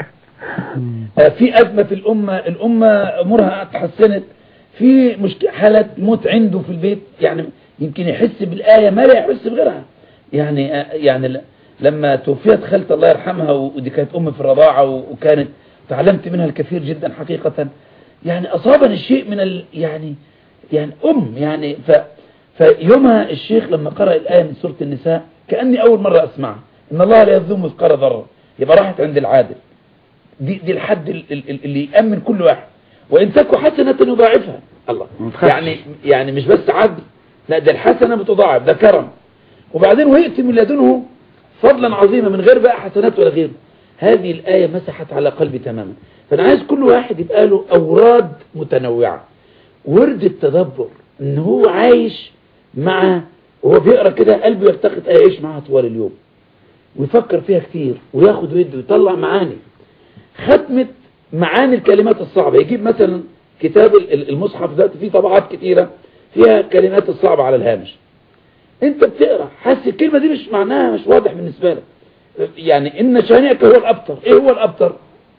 آه، في أزمة في الأمة الأمة أمورها اتحسنت في مشكلة حالة موت عنده في البيت يعني يمكن يحس بالآية ما لا يحس بغيرها يعني آه، يعني ل- لما توفيت خالتي الله يرحمها و- ودي كانت أم في الرضاعة و- وكانت تعلمت منها الكثير جدا حقيقة يعني أصابني الشيء من ال يعني يعني أم يعني ف فيومها الشيخ لما قرأ الآية من سورة النساء كأني أول مرة أسمعها إن الله لا يظلم مثقال ذرة يبقى راحت عند العادل دي دي الحد ال- ال- اللي يأمن كل واحد وإن تكو حسنة يضاعفها الله متخيل. يعني يعني مش بس عدل لا ده الحسنة بتضاعف ده كرم وبعدين ويأتي من لدنه فضلا عظيما من غير بقى حسنات ولا غيره هذه الآية مسحت على قلبي تماما فأنا عايز كل واحد يبقى له أوراد متنوعة ورد التدبر ان هو عايش مع وهو بيقرا كده قلبه يلتقط آية يعيش معاها طوال اليوم ويفكر فيها كتير وياخد ويدي ويطلع معاني ختمة معاني الكلمات الصعبة يجيب مثلا كتاب ال- ال- المصحف دلوقتي فيه طبعات كتيرة فيها كلمات الصعبة على الهامش انت بتقرا حاسس الكلمة دي مش معناها مش واضح بالنسبة لك يعني ان شانئك هو الابتر ايه هو الابتر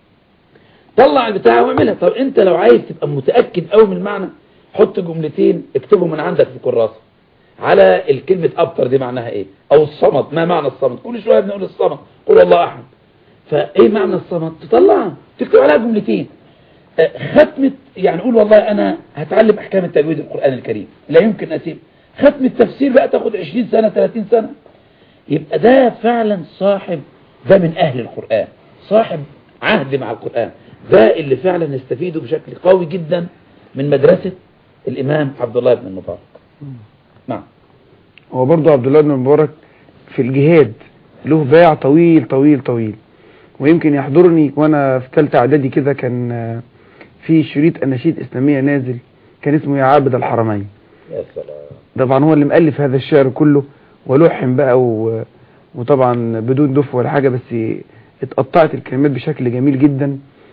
طلع البتاع واعملها طب انت لو عايز تبقى متأكد قوي من المعنى حط جملتين اكتبهم من عندك في كراسة على الكلمة ابتر دي معناها ايه او الصمد ما معنى الصمد كل شوية بنقول الصمد قول الله احد فايه معنى الصمد تطلعها تكتب عليها جملتين آه، ختمة يعني قول والله انا هتعلم احكام التجويد القرآن الكريم لا يمكن اسيب ختم التفسير بقى تاخد 20 سنة 30 سنة يبقى ده فعلا صاحب ده من أهل القرآن صاحب عهد مع القرآن ده اللي فعلا يستفيدوا بشكل قوي جدا من مدرسة الإمام عبد الله بن المبارك نعم هو برضه عبد الله بن مبارك في الجهاد له باع طويل طويل طويل ويمكن يحضرني وانا في ثالثه اعدادي كده كان آه، في شريط اناشيد اسلاميه نازل كان اسمه يا عابد الحرمين يا سلام طبعا هو اللي مؤلف هذا الشعر كله ولحن بقى و... وطبعا بدون دف ولا حاجة بس اتقطعت الكلمات بشكل جميل جدا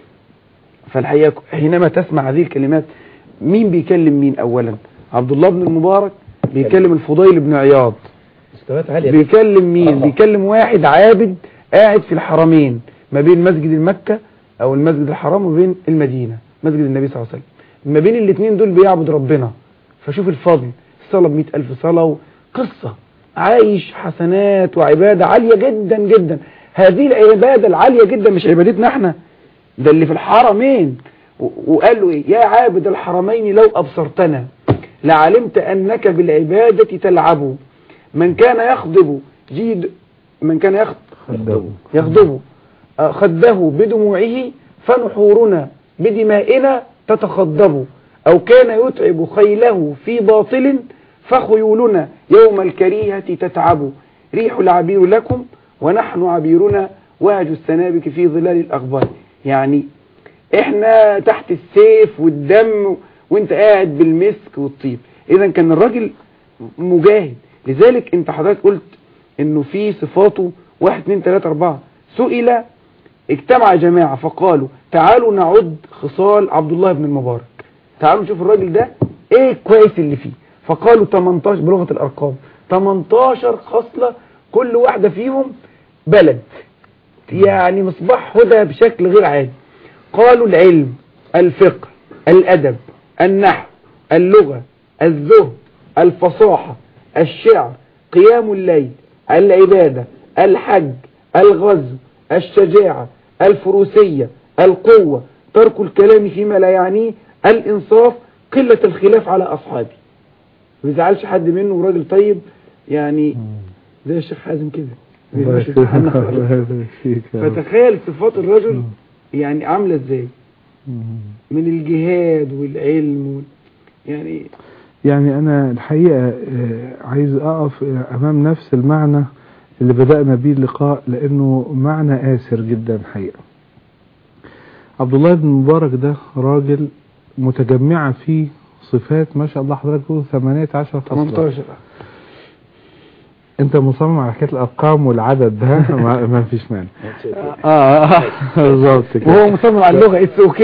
فالحقيقة حينما تسمع هذه الكلمات مين بيكلم مين اولا عبد الله بن المبارك بيكلم الفضيل بن عياض مستويات عالية بيكلم مين الله. بيكلم واحد عابد قاعد في الحرمين ما بين مسجد المكة او المسجد الحرام وبين المدينة مسجد النبي صلى الله عليه وسلم ما بين الاثنين دول بيعبد ربنا فشوف الفضل الصلاة بمئة ألف صلاة وقصة عايش حسنات وعبادة عالية جدا جدا هذه العبادة العالية جدا مش عبادتنا احنا ده اللي في الحرمين و- وقال له ايه يا عابد الحرمين لو أبصرتنا لعلمت أنك بالعبادة تلعب من كان يخضب جيد من كان يخضب يغضب آه، خده بدموعه فنحورنا بدمائنا تتخضب أو كان يتعب خيله في باطل فخيولنا يوم الكريهة تتعب ريح العبير لكم ونحن عبيرنا واج السنابك في ظلال الأخبار يعني احنا تحت السيف والدم وانت قاعد بالمسك والطيب اذا كان الراجل مجاهد لذلك انت حضرتك قلت انه في صفاته واحد اتنين تلاتة اربعة سئل اجتمع جماعة فقالوا تعالوا نعد خصال عبد الله بن المبارك تعالوا نشوف الراجل ده ايه كويس اللي فيه فقالوا 18 بلغة الارقام 18 خصلة كل واحدة فيهم بلد يعني مصباح هدى بشكل غير عادي قالوا العلم الفقه الأدب النحو اللغة الزهد الفصاحة الشعر قيام الليل العبادة الحج الغزو الشجاعة الفروسية القوة ترك الكلام فيما لا يعنيه الإنصاف قلة الخلاف على أصحابه ما بيزعلش حد منه راجل طيب يعني زي الشيخ حازم كده الله يخليك. الله يخليك يا رب. فتخيل صفات الرجل يعني عاملة ازاي من الجهاد والعلم وال... يعني يعني أنا الحقيقة آه، عايز أقف أمام نفس المعنى اللي بدأنا بيه اللقاء لأنه معنى آسر جدا الحقيقة عبد الله بن مبارك ده راجل متجمعة فيه صفات ما شاء الله حضرتك تقول 18 خصلة 18 انت مصمم على حكايه الارقام والعدد ده ما, ما فيش مانع اه آه، بالظبط كده وهو مصمم على اللغة اتس اوكي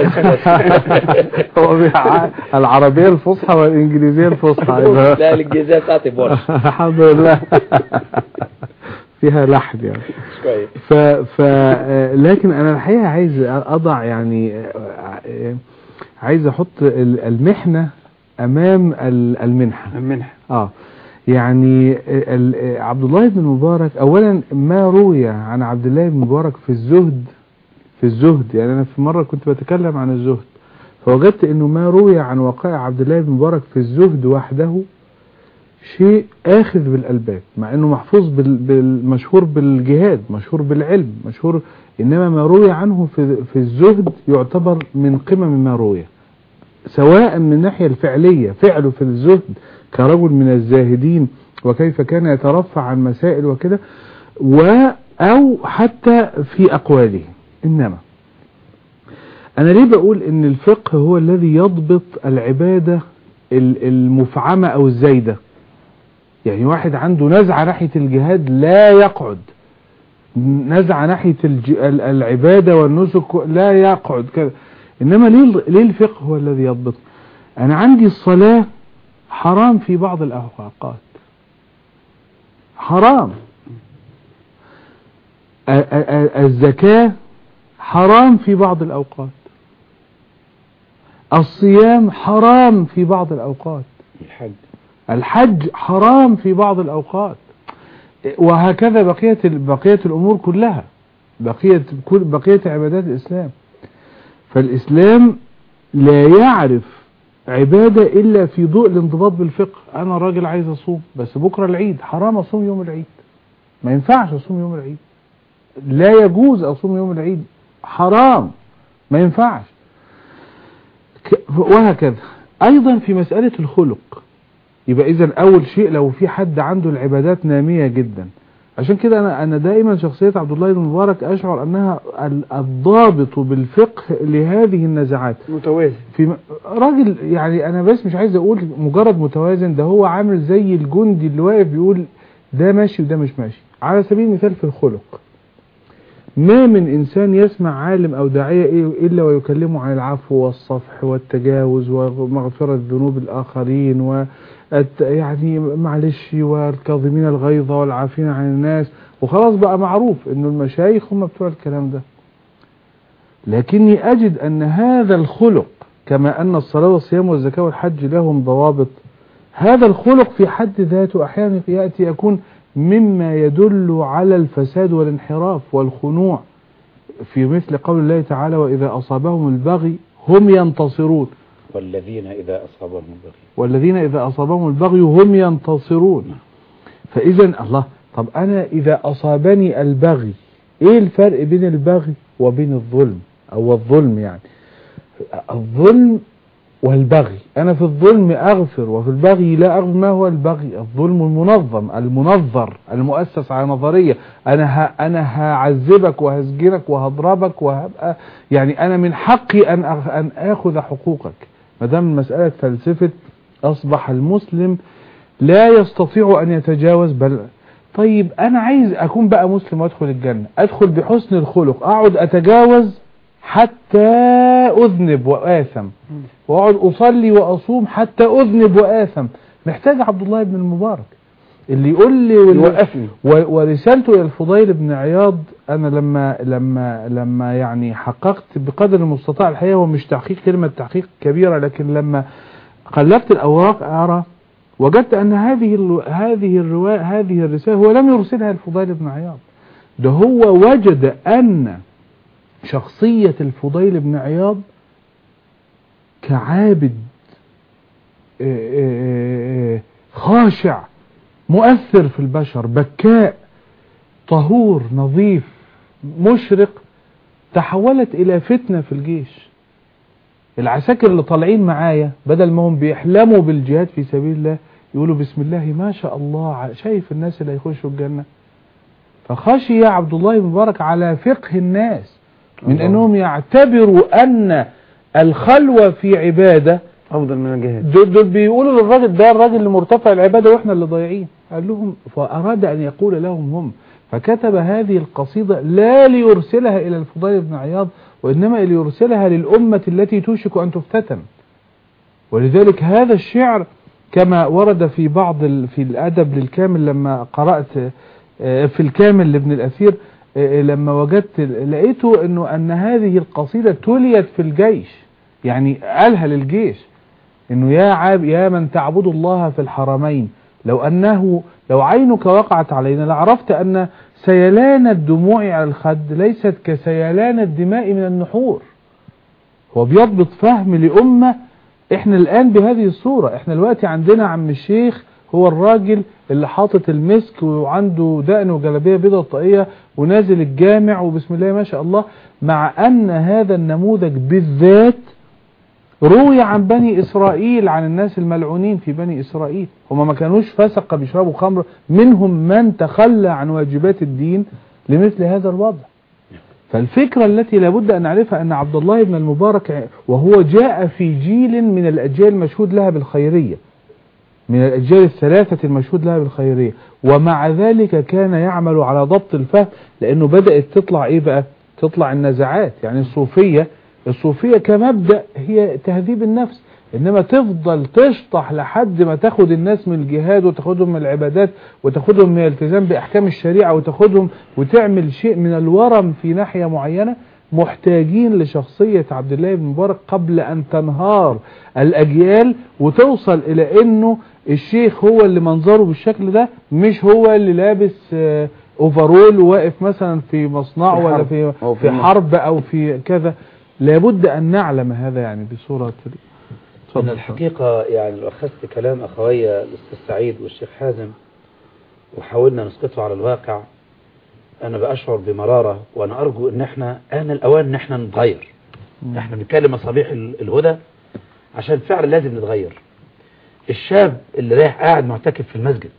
هو بيع- العربيه الفصحى والانجليزيه الفصحى يبقى- لا الجزاء بتاعتي بورش الحمد لله فيها لحن يعني كويس ف ف آه، لكن انا الحقيقه عايز اضع يعني آه، آه، عايز احط ال- المحنه امام ال- المنحه المنح اه يعني ال- ال- عبد الله بن مبارك اولا ما روي عن عبد الله بن مبارك في الزهد في الزهد يعني انا في مره كنت بتكلم عن الزهد فوجدت انه ما روي عن وقائع عبد الله بن مبارك في الزهد وحده شيء اخذ بالالباب مع انه محفوظ بال- بالمشهور بالجهاد مشهور بالعلم مشهور انما ما روي عنه في في الزهد يعتبر من قمم ما روي سواء من الناحية الفعلية فعله في الزهد كرجل من الزاهدين وكيف كان يترفع عن مسائل وكده و أو حتى في أقواله إنما أنا ليه بقول إن الفقه هو الذي يضبط العبادة ال- المفعمة أو الزايدة يعني واحد عنده نزعة ناحية الجهاد لا يقعد نزعة ناحية الج... ال- العبادة والنسك لا يقعد كذا إنما ليه ال- ليه الفقه هو الذي يضبط أنا عندي الصلاة حرام في بعض الأوقات حرام ا- ا- ا- الزكاة حرام في بعض الأوقات الصيام حرام في بعض الأوقات الحج الحج حرام في بعض الأوقات وهكذا بقية بقية الأمور كلها بقية كل بقية عبادات الإسلام فالإسلام لا يعرف عبادة إلا في ضوء الانضباط بالفقه أنا راجل عايز أصوم بس بكرة العيد حرام أصوم يوم العيد ما ينفعش أصوم يوم العيد لا يجوز أصوم يوم العيد حرام ما ينفعش ك- وهكذا أيضا في مسألة الخلق يبقى إذا أول شيء لو في حد عنده العبادات نامية جدا عشان كده أنا أنا دائما شخصية عبد الله بن مبارك أشعر أنها ال- الضابط بالفقه لهذه النزعات متوازن في م- راجل يعني أنا بس مش عايز أقول مجرد متوازن ده هو عامل زي الجندي اللي واقف بيقول ده ماشي وده مش ماشي على سبيل المثال في الخلق ما من إنسان يسمع عالم أو داعية إيه- إلا ويكلمه عن العفو والصفح والتجاوز ومغفرة ذنوب الآخرين و يعني معلش والكاظمين الغيظ والعافين عن الناس وخلاص بقى معروف إنه المشايخ هم بتوع الكلام ده لكني أجد أن هذا الخلق كما أن الصلاة والصيام والزكاة والحج لهم ضوابط هذا الخلق في حد ذاته أحيانا يأتي يكون مما يدل على الفساد والانحراف والخنوع في مثل قول الله تعالى وإذا أصابهم البغي هم ينتصرون والذين إذا أصابهم البغي والذين إذا أصابهم البغي هم ينتصرون فإذا الله طب أنا إذا أصابني البغي إيه الفرق بين البغي وبين الظلم أو الظلم يعني الظلم والبغي أنا في الظلم أغفر وفي البغي لا أغفر ما هو البغي الظلم المنظم المنظر المؤسس على نظرية أنا ه... أنا هعذبك وهسجنك وهضربك وهبقى يعني أنا من حقي أن أخ... أن آخذ حقوقك ما دام المسألة فلسفة أصبح المسلم لا يستطيع أن يتجاوز بل طيب أنا عايز أكون بقى مسلم وأدخل الجنة أدخل بحسن الخلق أقعد أتجاوز حتى أذنب وآثم وأقعد أصلي وأصوم حتى أذنب وآثم محتاج عبد الله بن المبارك اللي يقول لي واللي يوقفني و- ورسالته الى الفضيل بن عياض انا لما لما لما يعني حققت بقدر المستطاع الحقيقه هو مش تحقيق كلمه تحقيق كبيره لكن لما قلبت الاوراق ارى وجدت ان هذه ال- هذه الروايه هذه الرساله هو لم يرسلها الفضيل بن عياض ده هو وجد ان شخصيه الفضيل بن عياض كعابد آه، آه، آه، خاشع مؤثر في البشر بكاء طهور نظيف مشرق تحولت الى فتنة في الجيش العساكر اللي طالعين معايا بدل ما هم بيحلموا بالجهاد في سبيل الله يقولوا بسم الله ما شاء الله ع- شايف الناس اللي هيخشوا الجنة فخشي عبد الله بن مبارك على فقه الناس من الله. انهم يعتبروا ان الخلوة في عبادة افضل من الجهاد دول, دول بيقولوا للراجل ده الراجل اللي مرتفع العبادة واحنا اللي ضايعين قال لهم فأراد أن يقول لهم هم فكتب هذه القصيدة لا ليرسلها إلى الفضيل بن عياض وإنما ليرسلها للأمة التي توشك أن تفتتن ولذلك هذا الشعر كما ورد في بعض ال... في الأدب للكامل لما قرأت آه، في الكامل لابن الأثير آه، لما وجدت لقيته أنه أن هذه القصيدة تليت في الجيش يعني قالها للجيش انه يا عاب يا من تعبد الله في الحرمين لو انه لو عينك وقعت علينا لعرفت ان سيلان الدموع على الخد ليست كسيلان الدماء من النحور هو بيضبط فهم لأمة احنا الآن بهذه الصورة احنا دلوقتي عندنا عم الشيخ هو الراجل اللي حاطط المسك وعنده دقن وجلابيه بيضة طاقية ونازل الجامع وبسم الله ما شاء الله مع أن هذا النموذج بالذات روي عن بني إسرائيل عن الناس الملعونين في بني إسرائيل هم ما كانوش فسقة بيشربوا خمر منهم من تخلى عن واجبات الدين لمثل هذا الوضع فالفكرة التي لابد أن نعرفها أن عبد الله بن المبارك وهو جاء في جيل من الأجيال المشهود لها بالخيرية من الأجيال الثلاثة المشهود لها بالخيرية ومع ذلك كان يعمل على ضبط الفهم لأنه بدأت تطلع إيه بقى تطلع النزعات يعني الصوفية الصوفية كمبدأ هي تهذيب النفس إنما تفضل تشطح لحد ما تاخد الناس من الجهاد وتاخدهم من العبادات وتاخدهم من الالتزام بأحكام الشريعة وتاخدهم وتعمل شيء من الورم في ناحية معينة محتاجين لشخصية عبد الله بن مبارك قبل أن تنهار الأجيال وتوصل إلى أنه الشيخ هو اللي منظره بالشكل ده مش هو اللي لابس آه، اوفرول وواقف مثلا في مصنعه في ولا حرب في أو في في مصر. حرب او في كذا لابد ان نعلم هذا يعني بصورة من الحقيقة يعني لو أخذت كلام أخوي الأستاذ سعيد والشيخ حازم وحاولنا نسقطه على الواقع أنا بأشعر بمرارة وأنا أرجو إن إحنا آن الأوان إن إحنا نتغير إحنا بنتكلم مصابيح ال- الهدى عشان فعلا لازم نتغير الشاب اللي رايح قاعد معتكف في المسجد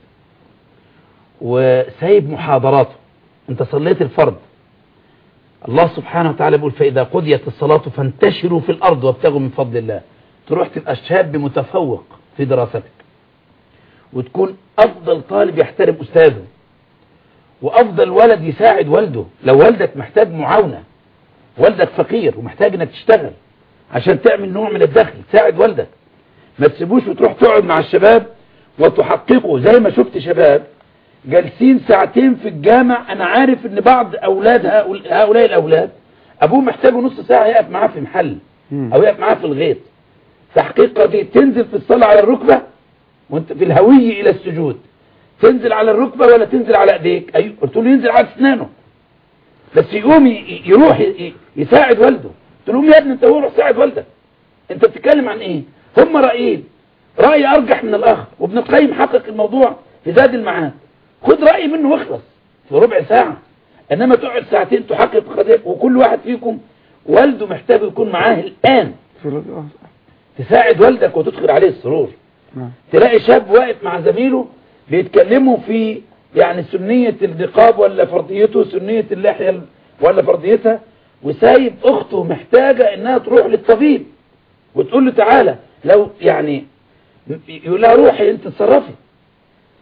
وسايب محاضراته انت صليت الفرض الله سبحانه وتعالى بيقول فإذا قضيت الصلاة فانتشروا في الأرض وابتغوا من فضل الله تروح تبقى شاب متفوق في دراستك وتكون أفضل طالب يحترم أستاذه وأفضل ولد يساعد والده لو والدك محتاج معاونة والدك فقير ومحتاج انك تشتغل عشان تعمل نوع من الدخل تساعد والدك ما تسيبوش وتروح تقعد مع الشباب وتحققوا زي ما شفت شباب جالسين ساعتين في الجامع انا عارف ان بعض اولاد هؤل- هؤلاء الاولاد ابوه محتاجه نص ساعة يقف معاه في محل او يقف معاه في الغيط تحقيق قضية تنزل في الصلاة على الركبة وانت في الهوية الى السجود تنزل على الركبة ولا تنزل على ايديك ايوه قلت له ينزل على اسنانه بس يقوم ي- ي- يروح ي- ي- يساعد والده قلت لهم يا ابني انت روح ساعد والدك انت بتتكلم عن ايه هم رأيين رأي ارجح من الاخر وابن القيم حقق الموضوع في زاد المعاد خد رأي منه واخلص في ربع ساعة انما تقعد ساعتين تحقق قضية وكل واحد فيكم والده محتاج يكون معاه الان في الرد- آه، تساعد والدك وتدخل عليه السرور نعم. تلاقي شاب واقف مع زميله بيتكلموا في يعني سنية النقاب ولا فرضيته سنية اللحية ال- ولا فرضيتها وسايب اخته محتاجة انها تروح للطبيب وتقول له تعالى لو يعني يقول لها روحي انت تصرفي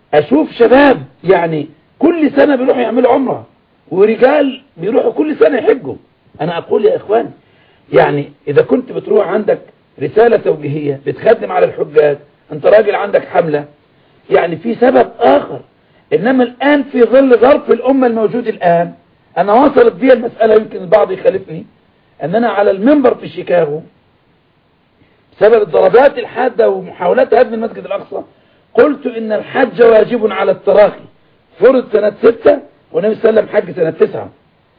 اشوف شباب يعني كل سنة بيروحوا يعملوا عمرة ورجال بيروحوا كل سنة يحجوا انا اقول يا اخوان يعني اذا كنت بتروح عندك رسالة توجيهية بتخدم على الحجاج انت راجل عندك حملة يعني في سبب اخر انما الان في ظل ظرف الامة الموجود الان انا وصلت بي المسألة يمكن البعض يخالفني ان انا على المنبر في شيكاغو بسبب الضربات الحادة ومحاولات هدم المسجد الاقصى قلت ان الحج واجب على التراخي فرض سنة ستة والنبي صلى الله عليه وسلم حج سنة تسعة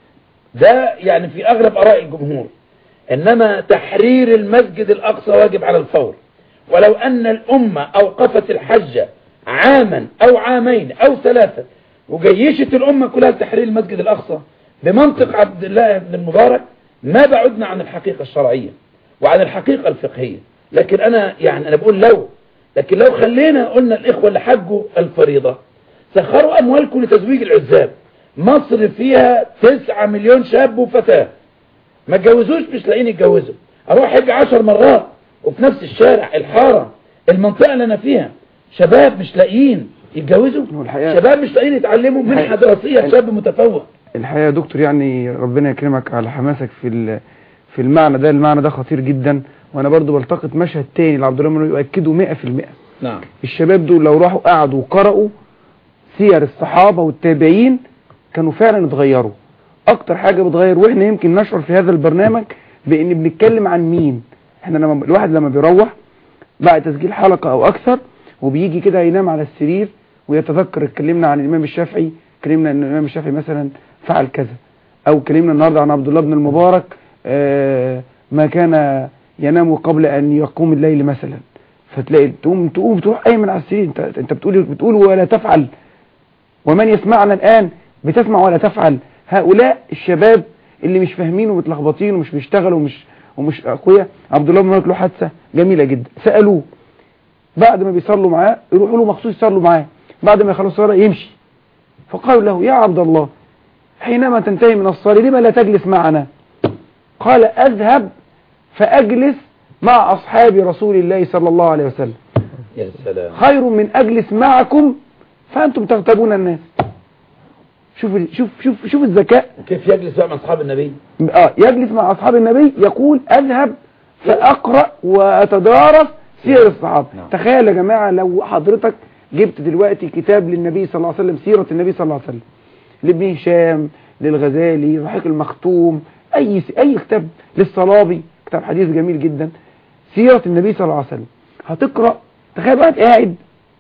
ده يعني في اغلب اراء الجمهور انما تحرير المسجد الاقصى واجب على الفور ولو ان الامة اوقفت الحج عاما او عامين او ثلاثة وجيشت الامة كلها لتحرير المسجد الاقصى بمنطق عبد الله بن المبارك ما بعدنا عن الحقيقة الشرعية وعن الحقيقة الفقهية لكن انا يعني انا بقول لو لكن لو خلينا قلنا الاخوة اللي حجوا الفريضة سخروا اموالكم لتزويج العزاب مصر فيها تسعة مليون شاب وفتاة ما اتجوزوش مش لاقيين يتجوزوا اروح حج عشر مرات وفي نفس الشارع الحارة المنطقة اللي انا فيها شباب مش لاقيين يتجوزوا والحقيقة- شباب مش لاقيين يتعلموا منحة دراسية شاب متفوق الحقيقة يا دكتور يعني ربنا يكرمك على حماسك في ال- في المعنى ده المعنى ده خطير جدا وانا برضو بلتقط مشهد تاني لعبد الله منه يؤكده 100% نعم الشباب دول لو راحوا قعدوا وقرأوا سير الصحابة والتابعين كانوا فعلا اتغيروا اكتر حاجة بتغير واحنا يمكن نشعر في هذا البرنامج بان بنتكلم عن مين احنا لما الواحد لما بيروح بعد تسجيل حلقة او اكثر وبيجي كده ينام على السرير ويتذكر اتكلمنا عن الامام الشافعي اتكلمنا ان الامام الشافعي مثلا فعل كذا او اتكلمنا النهارده عن عبد الله بن المبارك آه، ما كان ينام قبل ان يقوم الليل مثلا فتلاقي تقوم تقوم تروح قايم من على السرير انت انت بتقول بتقول ولا تفعل ومن يسمعنا الآن بتسمع ولا تفعل هؤلاء الشباب اللي مش فاهمين ومتلخبطين ومش بيشتغلوا ومش ومش أقوياء عبد الله بن مالك له حادثة جميلة جدا سألوه بعد ما بيصلوا معاه يروحوا له مخصوص يصلوا معاه بعد ما يخلص الصلاة يمشي فقالوا له يا عبد الله حينما تنتهي من الصلاة لما لا تجلس معنا قال أذهب فأجلس مع أصحاب رسول الله صلى الله عليه وسلم يا سلام خير من أجلس معكم فأنتم تغتابون الناس شوف ال- شوف شوف شوف الذكاء كيف يجلس بقى مع اصحاب النبي اه يجلس مع أصحاب النبي يقول أذهب فأقرأ وأتدارس سير الصحابة نعم. تخيل يا جماعة لو حضرتك جبت دلوقتي كتاب للنبي صلى الله عليه وسلم سيرة النبي صلى الله عليه وسلم لابن هشام للغزالي رحيق المختوم أي س- أي كتاب للصلابي كتاب حديث جميل جدا سيرة النبي صلى الله عليه وسلم هتقرأ تخيل بقى قاعد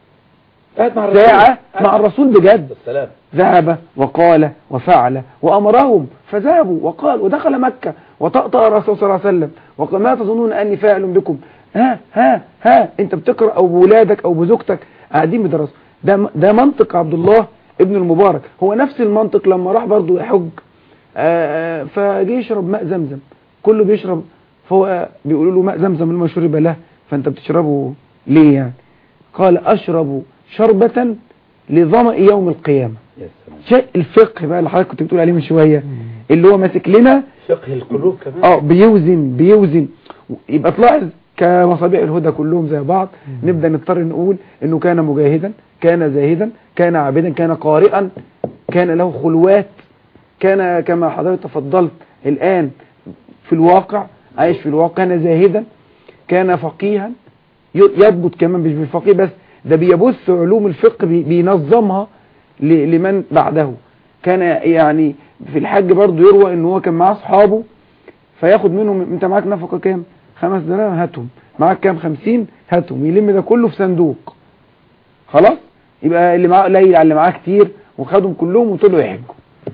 قاعد مع الرسول ساعة مع الرسول بجد السلام ذهب وقال وفعل وأمرهم فذهبوا وقال ودخل مكة وطأطأ الرسول صلى الله عليه وسلم وقال ما تظنون أني فاعل بكم ها ها ها انت بتقرأ أو بولادك أو بزوجتك قاعدين بدراسة ده ده منطق عبد الله ابن المبارك هو نفس المنطق لما راح برضو يحج آه، آه، فجه يشرب ماء زمزم كله بيشرب فهو بيقولوا له ماء زمزم لما شرب له فانت بتشربه ليه يعني قال أشرب شربة لظمأ يوم القيامة يا سلام شيء الفقه بقى اللي حضرتك كنت بتقول عليه من شوية اللي هو ماسك لنا فقه القلوب كمان اه بيوزن بيوزن يبقى تلاحظ كمصابيح الهدى كلهم زي بعض نبدأ نضطر نقول انه كان مجاهدا كان زاهدا كان عابدا كان قارئا كان له خلوات كان كما حضرتك تفضلت الآن في الواقع عايش في الواقع كان زاهدا كان فقيها ي- يضبط كمان مش بالفقيه بس ده بيبث علوم الفقه بي- بينظمها ل- لمن بعده كان يعني في الحج برضه يروى ان هو كان معاه اصحابه فياخد منهم انت معاك نفقه كام خمس دراهم هاتهم معاك كام خمسين هاتهم يلم ده كله في صندوق خلاص يبقى اللي معاه قليل على اللي معاه كتير وخدهم كلهم وطلعوا يحجوا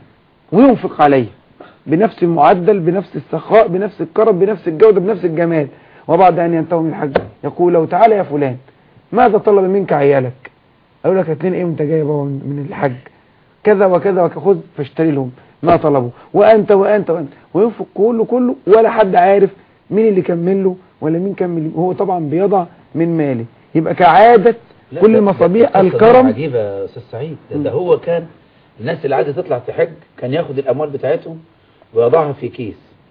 وينفق عليه بنفس المعدل بنفس السخاء بنفس الكرم بنفس الجودة بنفس الجمال وبعد أن ينتهوا من الحج يقول له تعالى يا فلان ماذا طلب منك عيالك أقول لك هات لنا إيه وأنت جاي بابا من من الحج كذا وكذا وخذ فاشتري لهم ما طلبوا وأنت وأنت وأنت وينفق كله كله ولا حد عارف مين اللي كمل له ولا مين كمل هو طبعا بيضع من ماله يبقى كعادة لا، كل ده- المصابيح ده قصة الكرم عجيبة يا أستاذ سعيد ده, ده هو كان الناس اللي عايزة تطلع تحج كان ياخد الأموال بتاعتهم ويضعها في كيس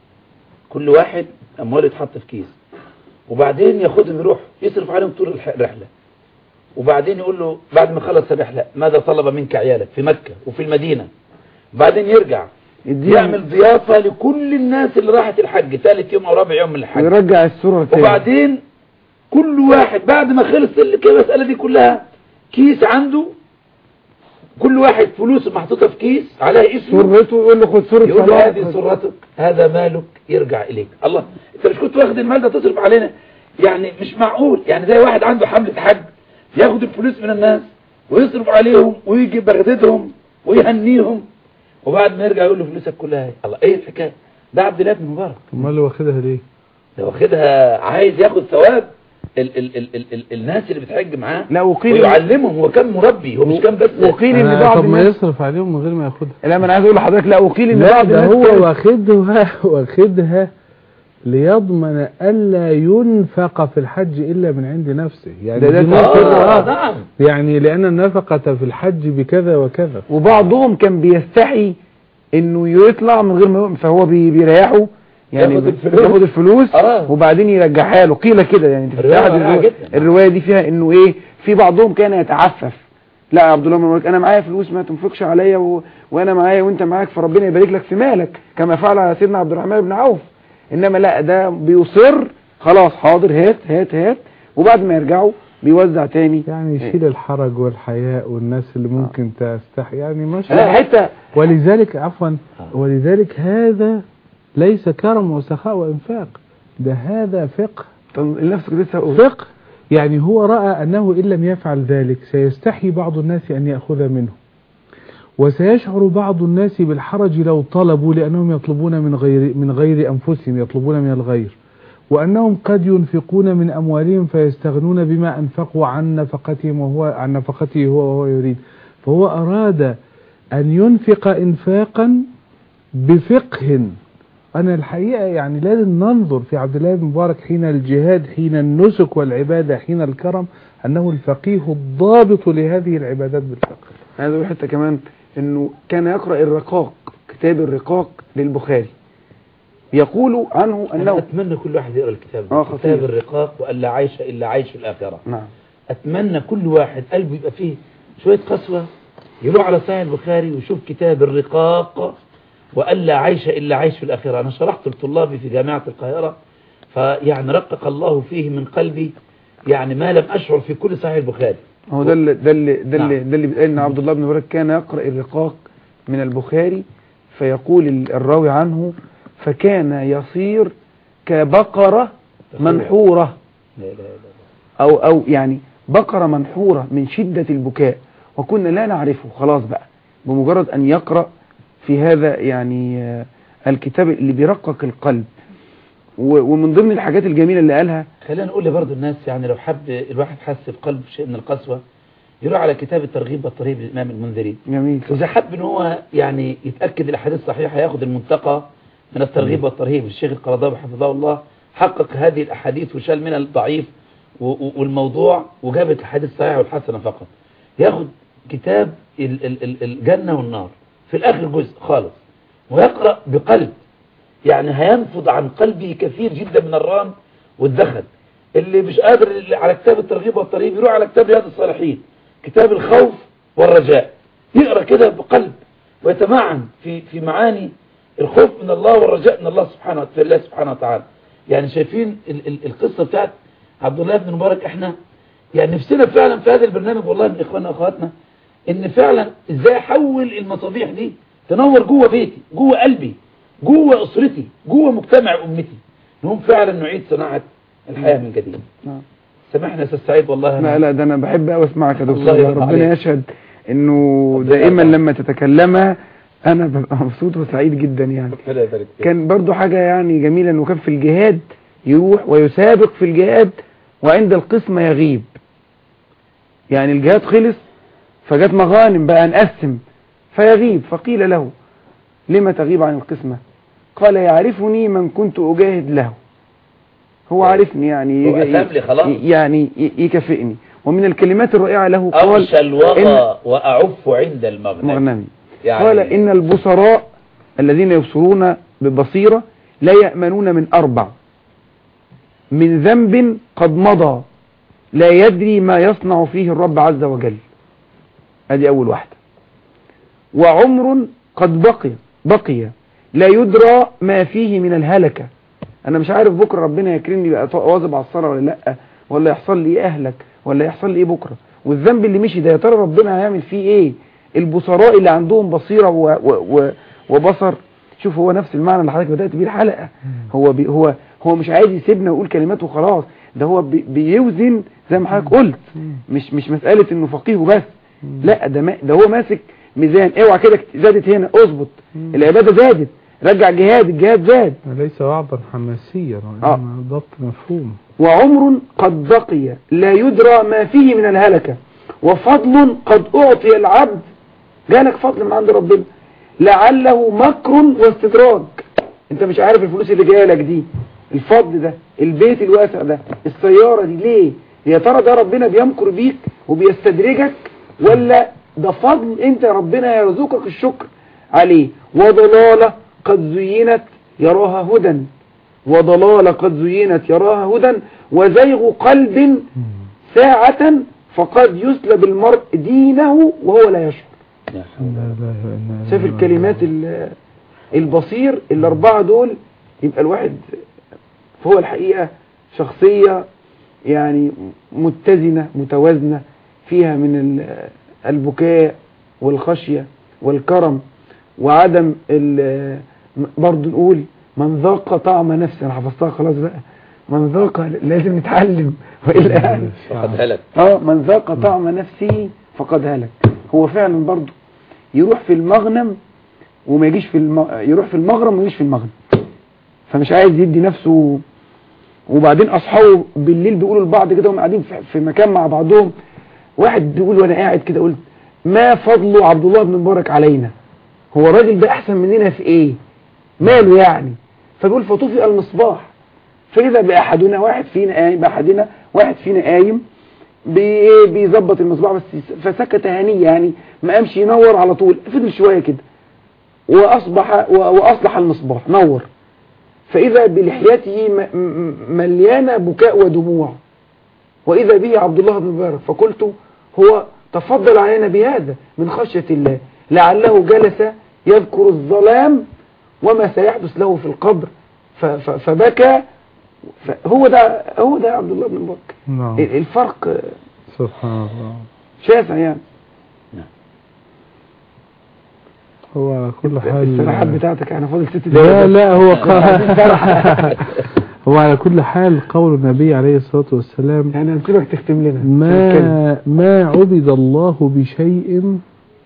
كل واحد أمواله يتحط في كيس وبعدين ياخدهم يروح يصرف عليهم طول الح- الرحلة وبعدين يقول له بعد ما خلص الرحلة ماذا طلب منك عيالك في مكة وفي المدينة بعدين يرجع يديهم- يعمل ضيافة لكل الناس اللي راحت الحج ثالث يوم او رابع يوم من الحج ويرجع الصورة تاني وبعدين كل واحد بعد ما خلص المسألة دي كلها كيس عنده كل واحد فلوس محطوطة في كيس عليها اسمه سرته يقول له خد صورة يقول له صلاة هذه سرتك هذا مالك يرجع إليك الله انت مش كنت واخد المال ده تصرف علينا يعني مش معقول يعني زي واحد عنده حملة حج ياخد الفلوس من الناس ويصرف عليهم ويجي بغدادهم ويهنيهم وبعد ما يرجع يقول له فلوسك كلها اهي. الله ايه الحكايه ده عبد الله بن مبارك امال اللي واخدها ليه ده واخدها عايز ياخد ثواب ال ال ال ال ال الناس اللي بتحج معاه لا وقيل ويعلمهم هو كان مربي هو مش كان بس وقيل ان أنا بعض طب ما الناس يصرف عليهم من غير ما ياخدها لا ما انا عايز اقول لحضرتك لا وقيل ان لا بعض ده الناس هو كانت- واخدها واخدها ليضمن ألا ينفق في الحج إلا من عند نفسه يعني ده- ده دي تفسير نقطة- آه آه. نعم يعني لأن النفقة في الحج بكذا وكذا وبعضهم كان بيستحي انه يطلع من غير ما يقوم فهو بي- بيريحه يعني ياخد ب- الفلوس. ياخد الفلوس آه. وبعدين يرجعها له قيل كده يعني في الرواية أحد رائعة الرواية, جدا. الرواية دي فيها انه ايه في بعضهم كان يتعفف لا يا عبد الله بن مبارك انا معايا فلوس ما تنفقش عليا و... وانا معايا وانت معاك فربنا يبارك لك في مالك كما فعل سيدنا عبد الرحمن بن عوف انما لا ده بيصر خلاص حاضر هات هات هات وبعد ما يرجعوا بيوزع تاني يعني يشيل الحرج والحياء والناس اللي ممكن تستحي يعني ما شاء لا الله حتى ولذلك عفوا ولذلك هذا ليس كرم وسخاء وإنفاق ده هذا فقه طب نفسك لسه أقول. فقه يعني هو رأى أنه إن لم يفعل ذلك سيستحي بعض الناس أن يأخذ منه وسيشعر بعض الناس بالحرج لو طلبوا لأنهم يطلبون من غير من غير أنفسهم يطلبون من الغير وأنهم قد ينفقون من أموالهم فيستغنون بما أنفقوا عن نفقتهم وهو عن نفقته هو وهو يريد فهو أراد أن ينفق إنفاقا بفقه أنا الحقيقة يعني لازم ننظر في عبد الله بن مبارك حين الجهاد حين النسك والعبادة حين الكرم أنه الفقيه الضابط لهذه العبادات بالفقه عايز اقول حته كمان انه كان يقرا الرقاق كتاب الرقاق للبخاري يقول عنه أنا انه أتمنى كل واحد يقرأ الكتاب ده آه، خطير. كتاب الرقاق وألا عيش إلا عيش الآخرة نعم أتمنى كل واحد قلبه يبقى فيه شوية قسوة يروح على صحيح البخاري ويشوف كتاب الرقاق وألا عيش إلا عيش في الآخرة أنا شرحت لطلابي في جامعة القاهرة فيعني رقق الله فيه من قلبي يعني ما لم أشعر في كل صحيح البخاري هو ده اللي ده اللي ده اللي نعم. ده اللي بيتقال ان عبد الله بن مبارك كان يقرا الرقاق من البخاري فيقول ال- الراوي عنه فكان يصير كبقره منحوره لا لا لا او او يعني بقره منحوره من شده البكاء وكنا لا نعرفه خلاص بقى بمجرد ان يقرا في هذا يعني آه، الكتاب اللي بيرقق القلب و- ومن ضمن الحاجات الجميله اللي قالها خلينا نقول لبرضه الناس يعني لو حب الواحد حس في قلبه شيء من القسوة يروح على كتاب الترغيب والترهيب للإمام المنذري جميل وإذا حب ان هو يعني يتأكد الأحاديث الصحيحة ياخد المنتقى من الترغيب والترهيب الشيخ القرضاوي حفظه الله حقق هذه الأحاديث وشال منها الضعيف و- و- والموضوع وجابت الحديث الصحيح والحسنة فقط ياخد كتاب ال- ال- ال- الجنة والنار في الآخر جزء خالص ويقرأ بقلب يعني هينفض عن قلبه كثير جدا من الران والدخل اللي مش قادر اللي على كتاب الترغيب والترهيب يروح على كتاب رياض الصالحين كتاب الخوف والرجاء يقرأ كده بقلب ويتمعن في في معاني الخوف من الله والرجاء من الله سبحانه وتعالى الله سبحانه وتعالى يعني شايفين ال ال القصة بتاعت عبد الله بن مبارك احنا يعني نفسنا فعلا في هذا البرنامج والله من اخواننا واخواتنا ان فعلا ازاي احول المصابيح دي تنور جوه بيتي جوه قلبي جوه اسرتي جوه مجتمع امتي نقوم فعلا نعيد صناعة الحياة من جديد نعم. سامحنا يا استاذ سعيد والله لا أنا لا ده انا بحب قوي اسمعك يا الله دكتور يرضى ربنا عليك. يشهد انه ربنا دائما يرضى. لما تتكلم انا ببقى مبسوط وسعيد جدا يعني ربنا يبارك فيك. كان برضو حاجة يعني جميلة انه كان في الجهاد يروح ويسابق في الجهاد وعند القسمة يغيب يعني الجهاد خلص فجت مغانم بقى نقسم فيغيب فقيل له لما تغيب عن القسمة قال يعرفني من كنت أجاهد له هو عارفني يعني هو يج- أسام لي خلاص. يعني ي- يكافئني ومن الكلمات الرائعة له قال أغشى الوغى وأعف عند المغنم مغنمي يعني قال إن البصراء الذين يبصرون ببصيرة لا يأمنون من أربع من ذنب قد مضى لا يدري ما يصنع فيه الرب عز وجل ادي اول واحدة وعمر قد بقي بقي لا يدرى ما فيه من الهلكة انا مش عارف بكرة ربنا يكرمني بقى واظب على الصلاة ولا لا ولا يحصل لي ايه اهلك ولا يحصل لي ايه بكرة والذنب اللي مشي ده يا ترى ربنا هيعمل فيه ايه البصراء اللي عندهم بصيرة و و و وبصر شوف هو نفس المعنى اللي حضرتك بدأت بيه الحلقة هو بي هو هو مش عايز يسيبنا ويقول كلمات وخلاص ده هو بي بيوزن زي ما حضرتك قلت مش مش مسألة انه فقيه بس لا ده ما ده هو ماسك ميزان اوعى كده زادت هنا اظبط العبادة زادت رجع جهاد الجهاد زاد ليس وعظا حماسيا آه. وإنما ضبط مفهوم وعمر قد بقي لا يدرى ما فيه من الهلكة وفضل قد أعطي العبد جالك فضل من عند ربنا لعله مكر واستدراج انت مش عارف الفلوس اللي جايه لك دي الفضل ده البيت الواسع ده السيارة دي ليه يا ترى ده ربنا بيمكر بيك وبيستدرجك ولا ده فضل انت ربنا يرزقك الشكر عليه وضلالة قد زينت يراها هدى وضلالة قد زينت يراها هدى وزيغ قلب ساعة فقد يسلب المرء دينه وهو لا يشعر لا حول لا لا إنا شاف إليه الكلمات ال- البصير الأربعة دول يبقى الواحد فهو الحقيقة شخصية يعني متزنة متوازنة فيها من ال- البكاء والخشية والكرم وعدم ال- برضو نقول من ذاق طعم نفسه انا حفظتها خلاص بقى من ذاق لازم نتعلم وإلا يعني فقد هلك اه من ذاق طعم نفسه فقد هلك هو فعلا برضه يروح في المغنم وما يجيش في الم... يروح في المغرم وما يجيش في المغنم فمش عايز يدي نفسه وبعدين اصحابه بالليل بيقولوا لبعض كده وهم قاعدين في- في مكان مع بعضهم واحد بيقول وانا قاعد كده قلت ما فضل عبد الله بن مبارك علينا هو الراجل ده احسن مننا في ايه ماله يعني فبيقول فطفئ المصباح فإذا بأحدنا واحد فينا قايم بأحدنا واحد فينا قايم بي- بيظبط المصباح بس فسكت هنية يعني ما قامش ينور على طول فضل شوية كده وأصبح و- وأصلح المصباح نور فإذا بلحيته م- م- مليانة بكاء ودموع وإذا به عبد الله بن مبارك فقلت هو تفضل علينا بهذا من خشية الله لعله جلس يذكر الظلام وما سيحدث له في القبر ف- ف- فبكى هو ده هو ده عبد الله بن مبارك نعم الفرق سبحان الله شاسع يعني هو على كل السلاحات حال بتاعتك انا فاضل ست دقايق لا بس. لا هو قال هو على كل حال قول النبي عليه الصلاة والسلام يعني هنسيبك تختم لنا نتكلم. ما ما عبد الله بشيء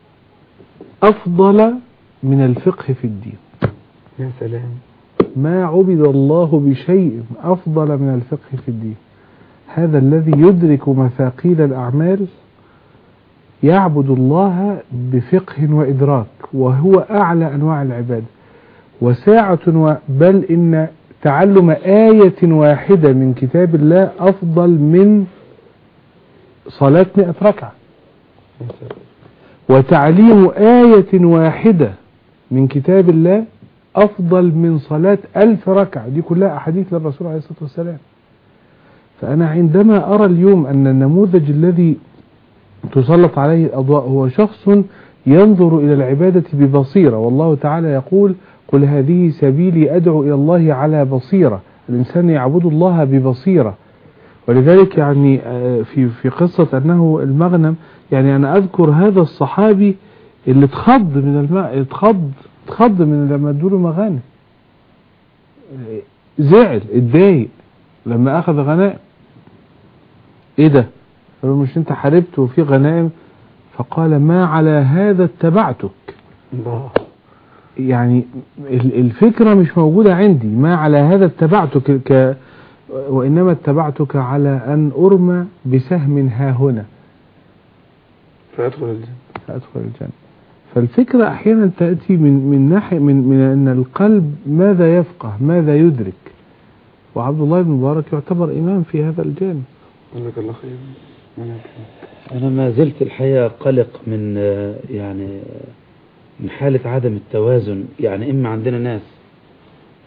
أفضل من الفقه في الدين يا سلام ما عبد الله بشيء أفضل من الفقه في الدين هذا الذي يدرك مثاقيل الأعمال يعبد الله بفقه وإدراك وهو أعلى أنواع العبادة وساعة و بل إن تعلم آية واحدة من كتاب الله أفضل من صلاة مئة ركعة يا سلام. وتعليم آية واحدة من كتاب الله أفضل من صلاة ألف ركعة دي كلها أحاديث للرسول عليه الصلاة والسلام فأنا عندما أرى اليوم أن النموذج الذي تسلط عليه الأضواء هو شخص ينظر إلى العبادة ببصيرة والله تعالى يقول قل هذه سبيلي أدعو إلى الله على بصيرة الإنسان يعبد الله ببصيرة ولذلك يعني آه، في في قصة أنه المغنم يعني أنا أذكر هذا الصحابي اللي اتخض من الماء اتخض اتخض من لما ادوا له مغانم آه، زعل اتضايق لما أخذ غنائم إيه ده؟ قالوا مش أنت حاربت وفي غنائم فقال ما على هذا اتبعتك الله يعني ال- الفكرة مش موجودة عندي ما على هذا اتبعتك ك وإنما اتبعتك على أن أرمى بسهم ها هنا فيدخل الجنة فأدخل الجنة فالفكرة أحيانا تأتي من من ناحية من من أن القلب ماذا يفقه ماذا يدرك وعبد الله بن مبارك يعتبر إمام في هذا الجانب جزاك الله خير أنا ما زلت الحقيقة قلق من آه، يعني آه، من حالة عدم التوازن يعني إما عندنا ناس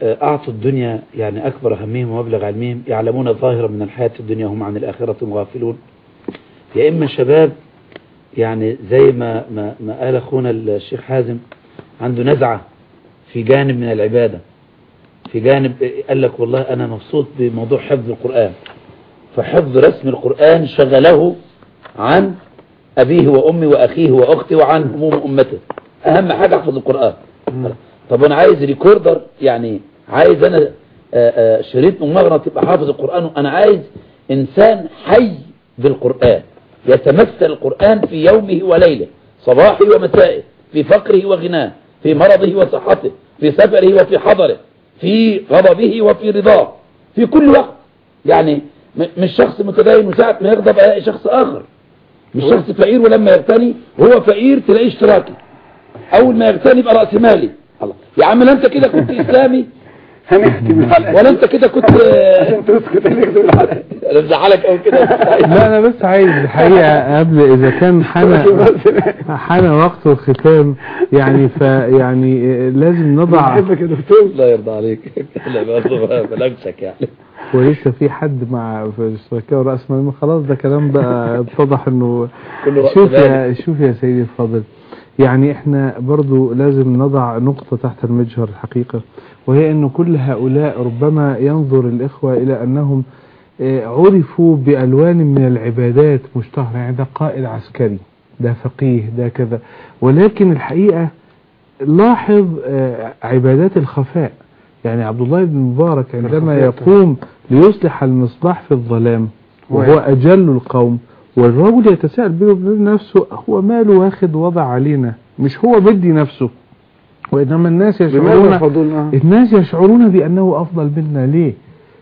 آه، أعطوا الدنيا يعني أكبر همهم ومبلغ علمهم يعلمون ظاهرا من الحياة الدنيا هم عن الآخرة غافلون يا إما شباب يعني زي ما, ما, ما قال أخونا الشيخ حازم عنده نزعة في جانب من العبادة في جانب قال لك والله أنا مبسوط بموضوع حفظ القرآن فحفظ رسم القرآن شغله عن أبيه وأمي وأخيه وأختي وعن هموم أمته أهم حاجة أحفظ القرآن طب أنا عايز ريكوردر يعني عايز أنا آه، آه، شريط ممغنة تبقى حافظ القرآن أنا عايز إنسان حي بالقرآن يتمثل القرآن في يومه وليله صباحه ومسائه في فقره وغناه في مرضه وصحته في سفره وفي حضره في غضبه وفي رضاه في كل وقت يعني م- مش شخص متدين وساعة ما يغضب ألاقي شخص آخر مش شخص فقير ولما يغتني هو فقير تلاقيه اشتراكي أول ما يغتني يبقى رأس مالي الله يا عم لا أنت كده كنت إسلامي هنختم الحلقة ولا أنت كده كنت عشان تسكت هنختم الحلقة أنا مزعلك أو كده لا انا بس عايز الحقيقه قبل اذا كان حان حان وقت الختام يعني فيعني لازم نضع بحبك يا دكتور الله يرضى عليك لا برضه بلمسك يعني ولسه في حد مع في الشركاء ورأس مال خلاص ده كلام بقى اتضح انه كل وقت شوف بالي. يا شوف يا سيدي الفاضل يعني احنا برضو لازم نضع نقطة تحت المجهر الحقيقة وهي انه كل هؤلاء ربما ينظر الاخوة الى انهم آه، عرفوا بألوان من العبادات مشتهرة يعني ده قائد عسكري ده فقيه ده كذا ولكن الحقيقة لاحظ آه، عبادات الخفاء يعني عبد الله بن مبارك عندما الخفاء يقوم ليصلح المصباح في الظلام وهو أجل القوم والرجل يتساءل بينه وبين نفسه هو ماله واخد وضع علينا مش هو بدي نفسه وإنما الناس بماذا يشعرون فضلنا الناس يشعرون بأنه أفضل منا ليه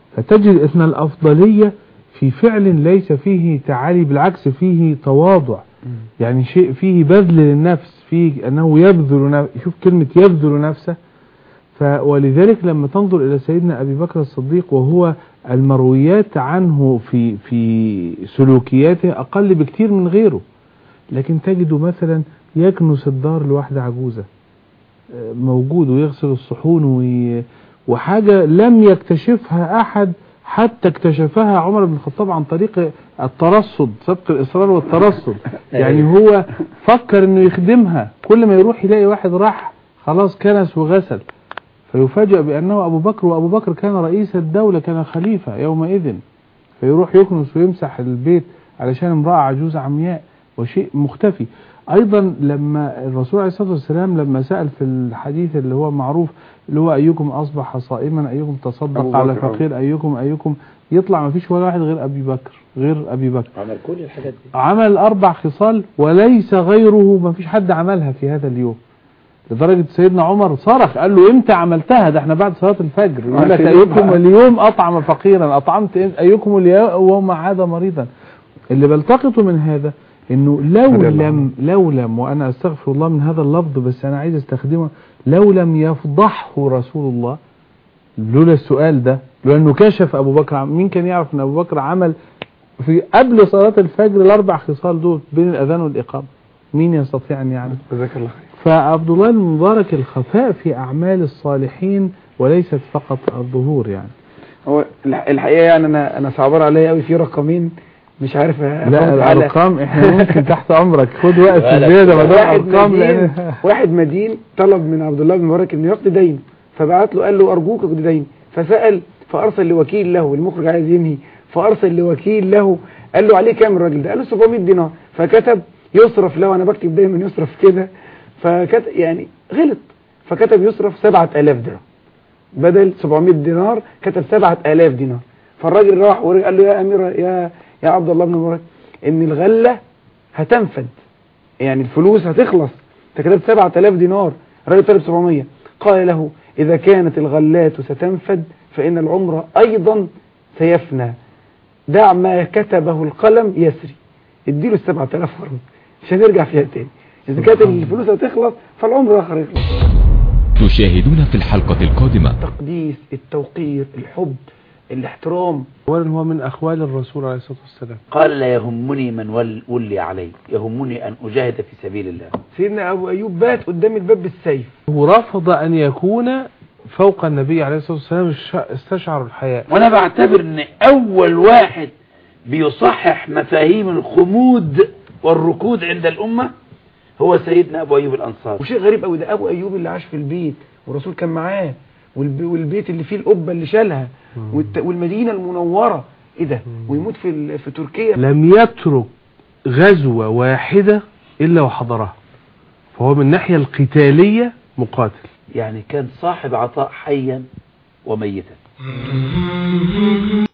فتجد أن الأفضلية في فعل ليس فيه تعالي بالعكس فيه تواضع يعني شيء فيه بذل للنفس فيه أنه يبذل نفسه شوف كلمة يبذل نفسه ف ولذلك لما تنظر إلى سيدنا أبي بكر الصديق وهو المرويات عنه في في سلوكياته أقل بكثير من غيره لكن تجده مثلا يكنس الدار لواحدة عجوزة آه، موجود ويغسل الصحون وي... وحاجة لم يكتشفها أحد حتى اكتشفها عمر بن الخطاب عن طريق الترصد سبق الإصرار والترصد يعني هو فكر انه يخدمها كل ما يروح يلاقي واحد راح خلاص كنس وغسل فيفاجأ بأنه أبو بكر وأبو بكر كان رئيس الدولة كان خليفة يومئذ فيروح يكنس ويمسح البيت علشان امرأة عجوزة عمياء وشيء مختفي أيضا لما الرسول عليه الصلاة والسلام لما سأل في الحديث اللي هو معروف اللي هو أيكم أصبح صائما أيكم تصدق أبو على بكر. فقير أيكم أيكم يطلع ما فيش ولا واحد غير أبي بكر غير أبي بكر عمل كل الحاجات دي عمل أربع خصال وليس غيره ما فيش حد عملها في هذا اليوم لدرجة سيدنا عمر صرخ قال له امتى عملتها ده احنا بعد صلاة الفجر يقول لك في ايكم اليوم. اليوم اطعم فقيرا اطعمت إيه؟ ايكم اليوم عاد مريضا اللي بلتقطه من هذا انه لو رضي الله لم لو لم وانا استغفر الله من هذا اللفظ بس انا عايز استخدمه لو لم يفضحه رسول الله لولا السؤال ده لانه كشف ابو بكر عم- مين كان يعرف ان ابو بكر عمل في قبل صلاة الفجر الاربع خصال دول بين الاذان والاقامة مين يستطيع ان يعمل جزاك الله خير فعبد الله المبارك الخفاء في أعمال الصالحين وليست فقط الظهور يعني هو الح- الحقيقة يعني أنا أنا صعبان عليا قوي في رقمين مش عارف لا أفوت على- الأرقام احنا ممكن تحت أمرك خد وقت لا، لا، زيادة ما دام واحد أرقام مدين لأن واحد مدين طلب من عبد الله بن مبارك انه يقضي دين فبعت له قال له ارجوك اقضي دين فسال فارسل لوكيل له المخرج عايز ينهي فارسل لوكيل له قال له عليه كام الراجل ده قال له 700 دينار فكتب يصرف له انا بكتب دايما يصرف كده فكتب يعني غلط فكتب يصرف 7000 درهم بدل 700 دينار كتب 7000 دينار فالراجل راح ورجع قال له يا امير يا يا عبد الله بن مبارك ان الغله هتنفد يعني الفلوس هتخلص انت كتبت 7000 دينار الراجل طلب 700 قال له اذا كانت الغلات ستنفد فان العمر ايضا سيفنى دع ما كتبه القلم يسري اديله ال 7000 ورد مش هنرجع فيها تاني اذا كانت الفلوس هتخلص فالعمر اخر يخلص تشاهدون في الحلقة القادمة التقديس التوقير الحب الاحترام أولا هو من أخوال الرسول عليه الصلاة والسلام قال لا يهمني من ول ولي علي يهمني أن أجاهد في سبيل الله سيدنا ابو ايوب بات قدام الباب بالسيف هو رفض أن يكون فوق النبي عليه الصلاة والسلام الش- استشعروا الحياء وانا بعتبر ان اول واحد بيصحح مفاهيم الخمود والركود عند الامة هو سيدنا ابو ايوب الانصاري وشيء غريب قوي ده ابو ايوب اللي عاش في البيت والرسول كان معاه والب- والبيت اللي فيه القبه اللي شالها والت- والمدينه المنوره ايه ده ويموت في ال- في تركيا لم يترك غزوة واحدة إلا وحضرها فهو من الناحية القتالية مقاتل يعني كان صاحب عطاء حيا وميتا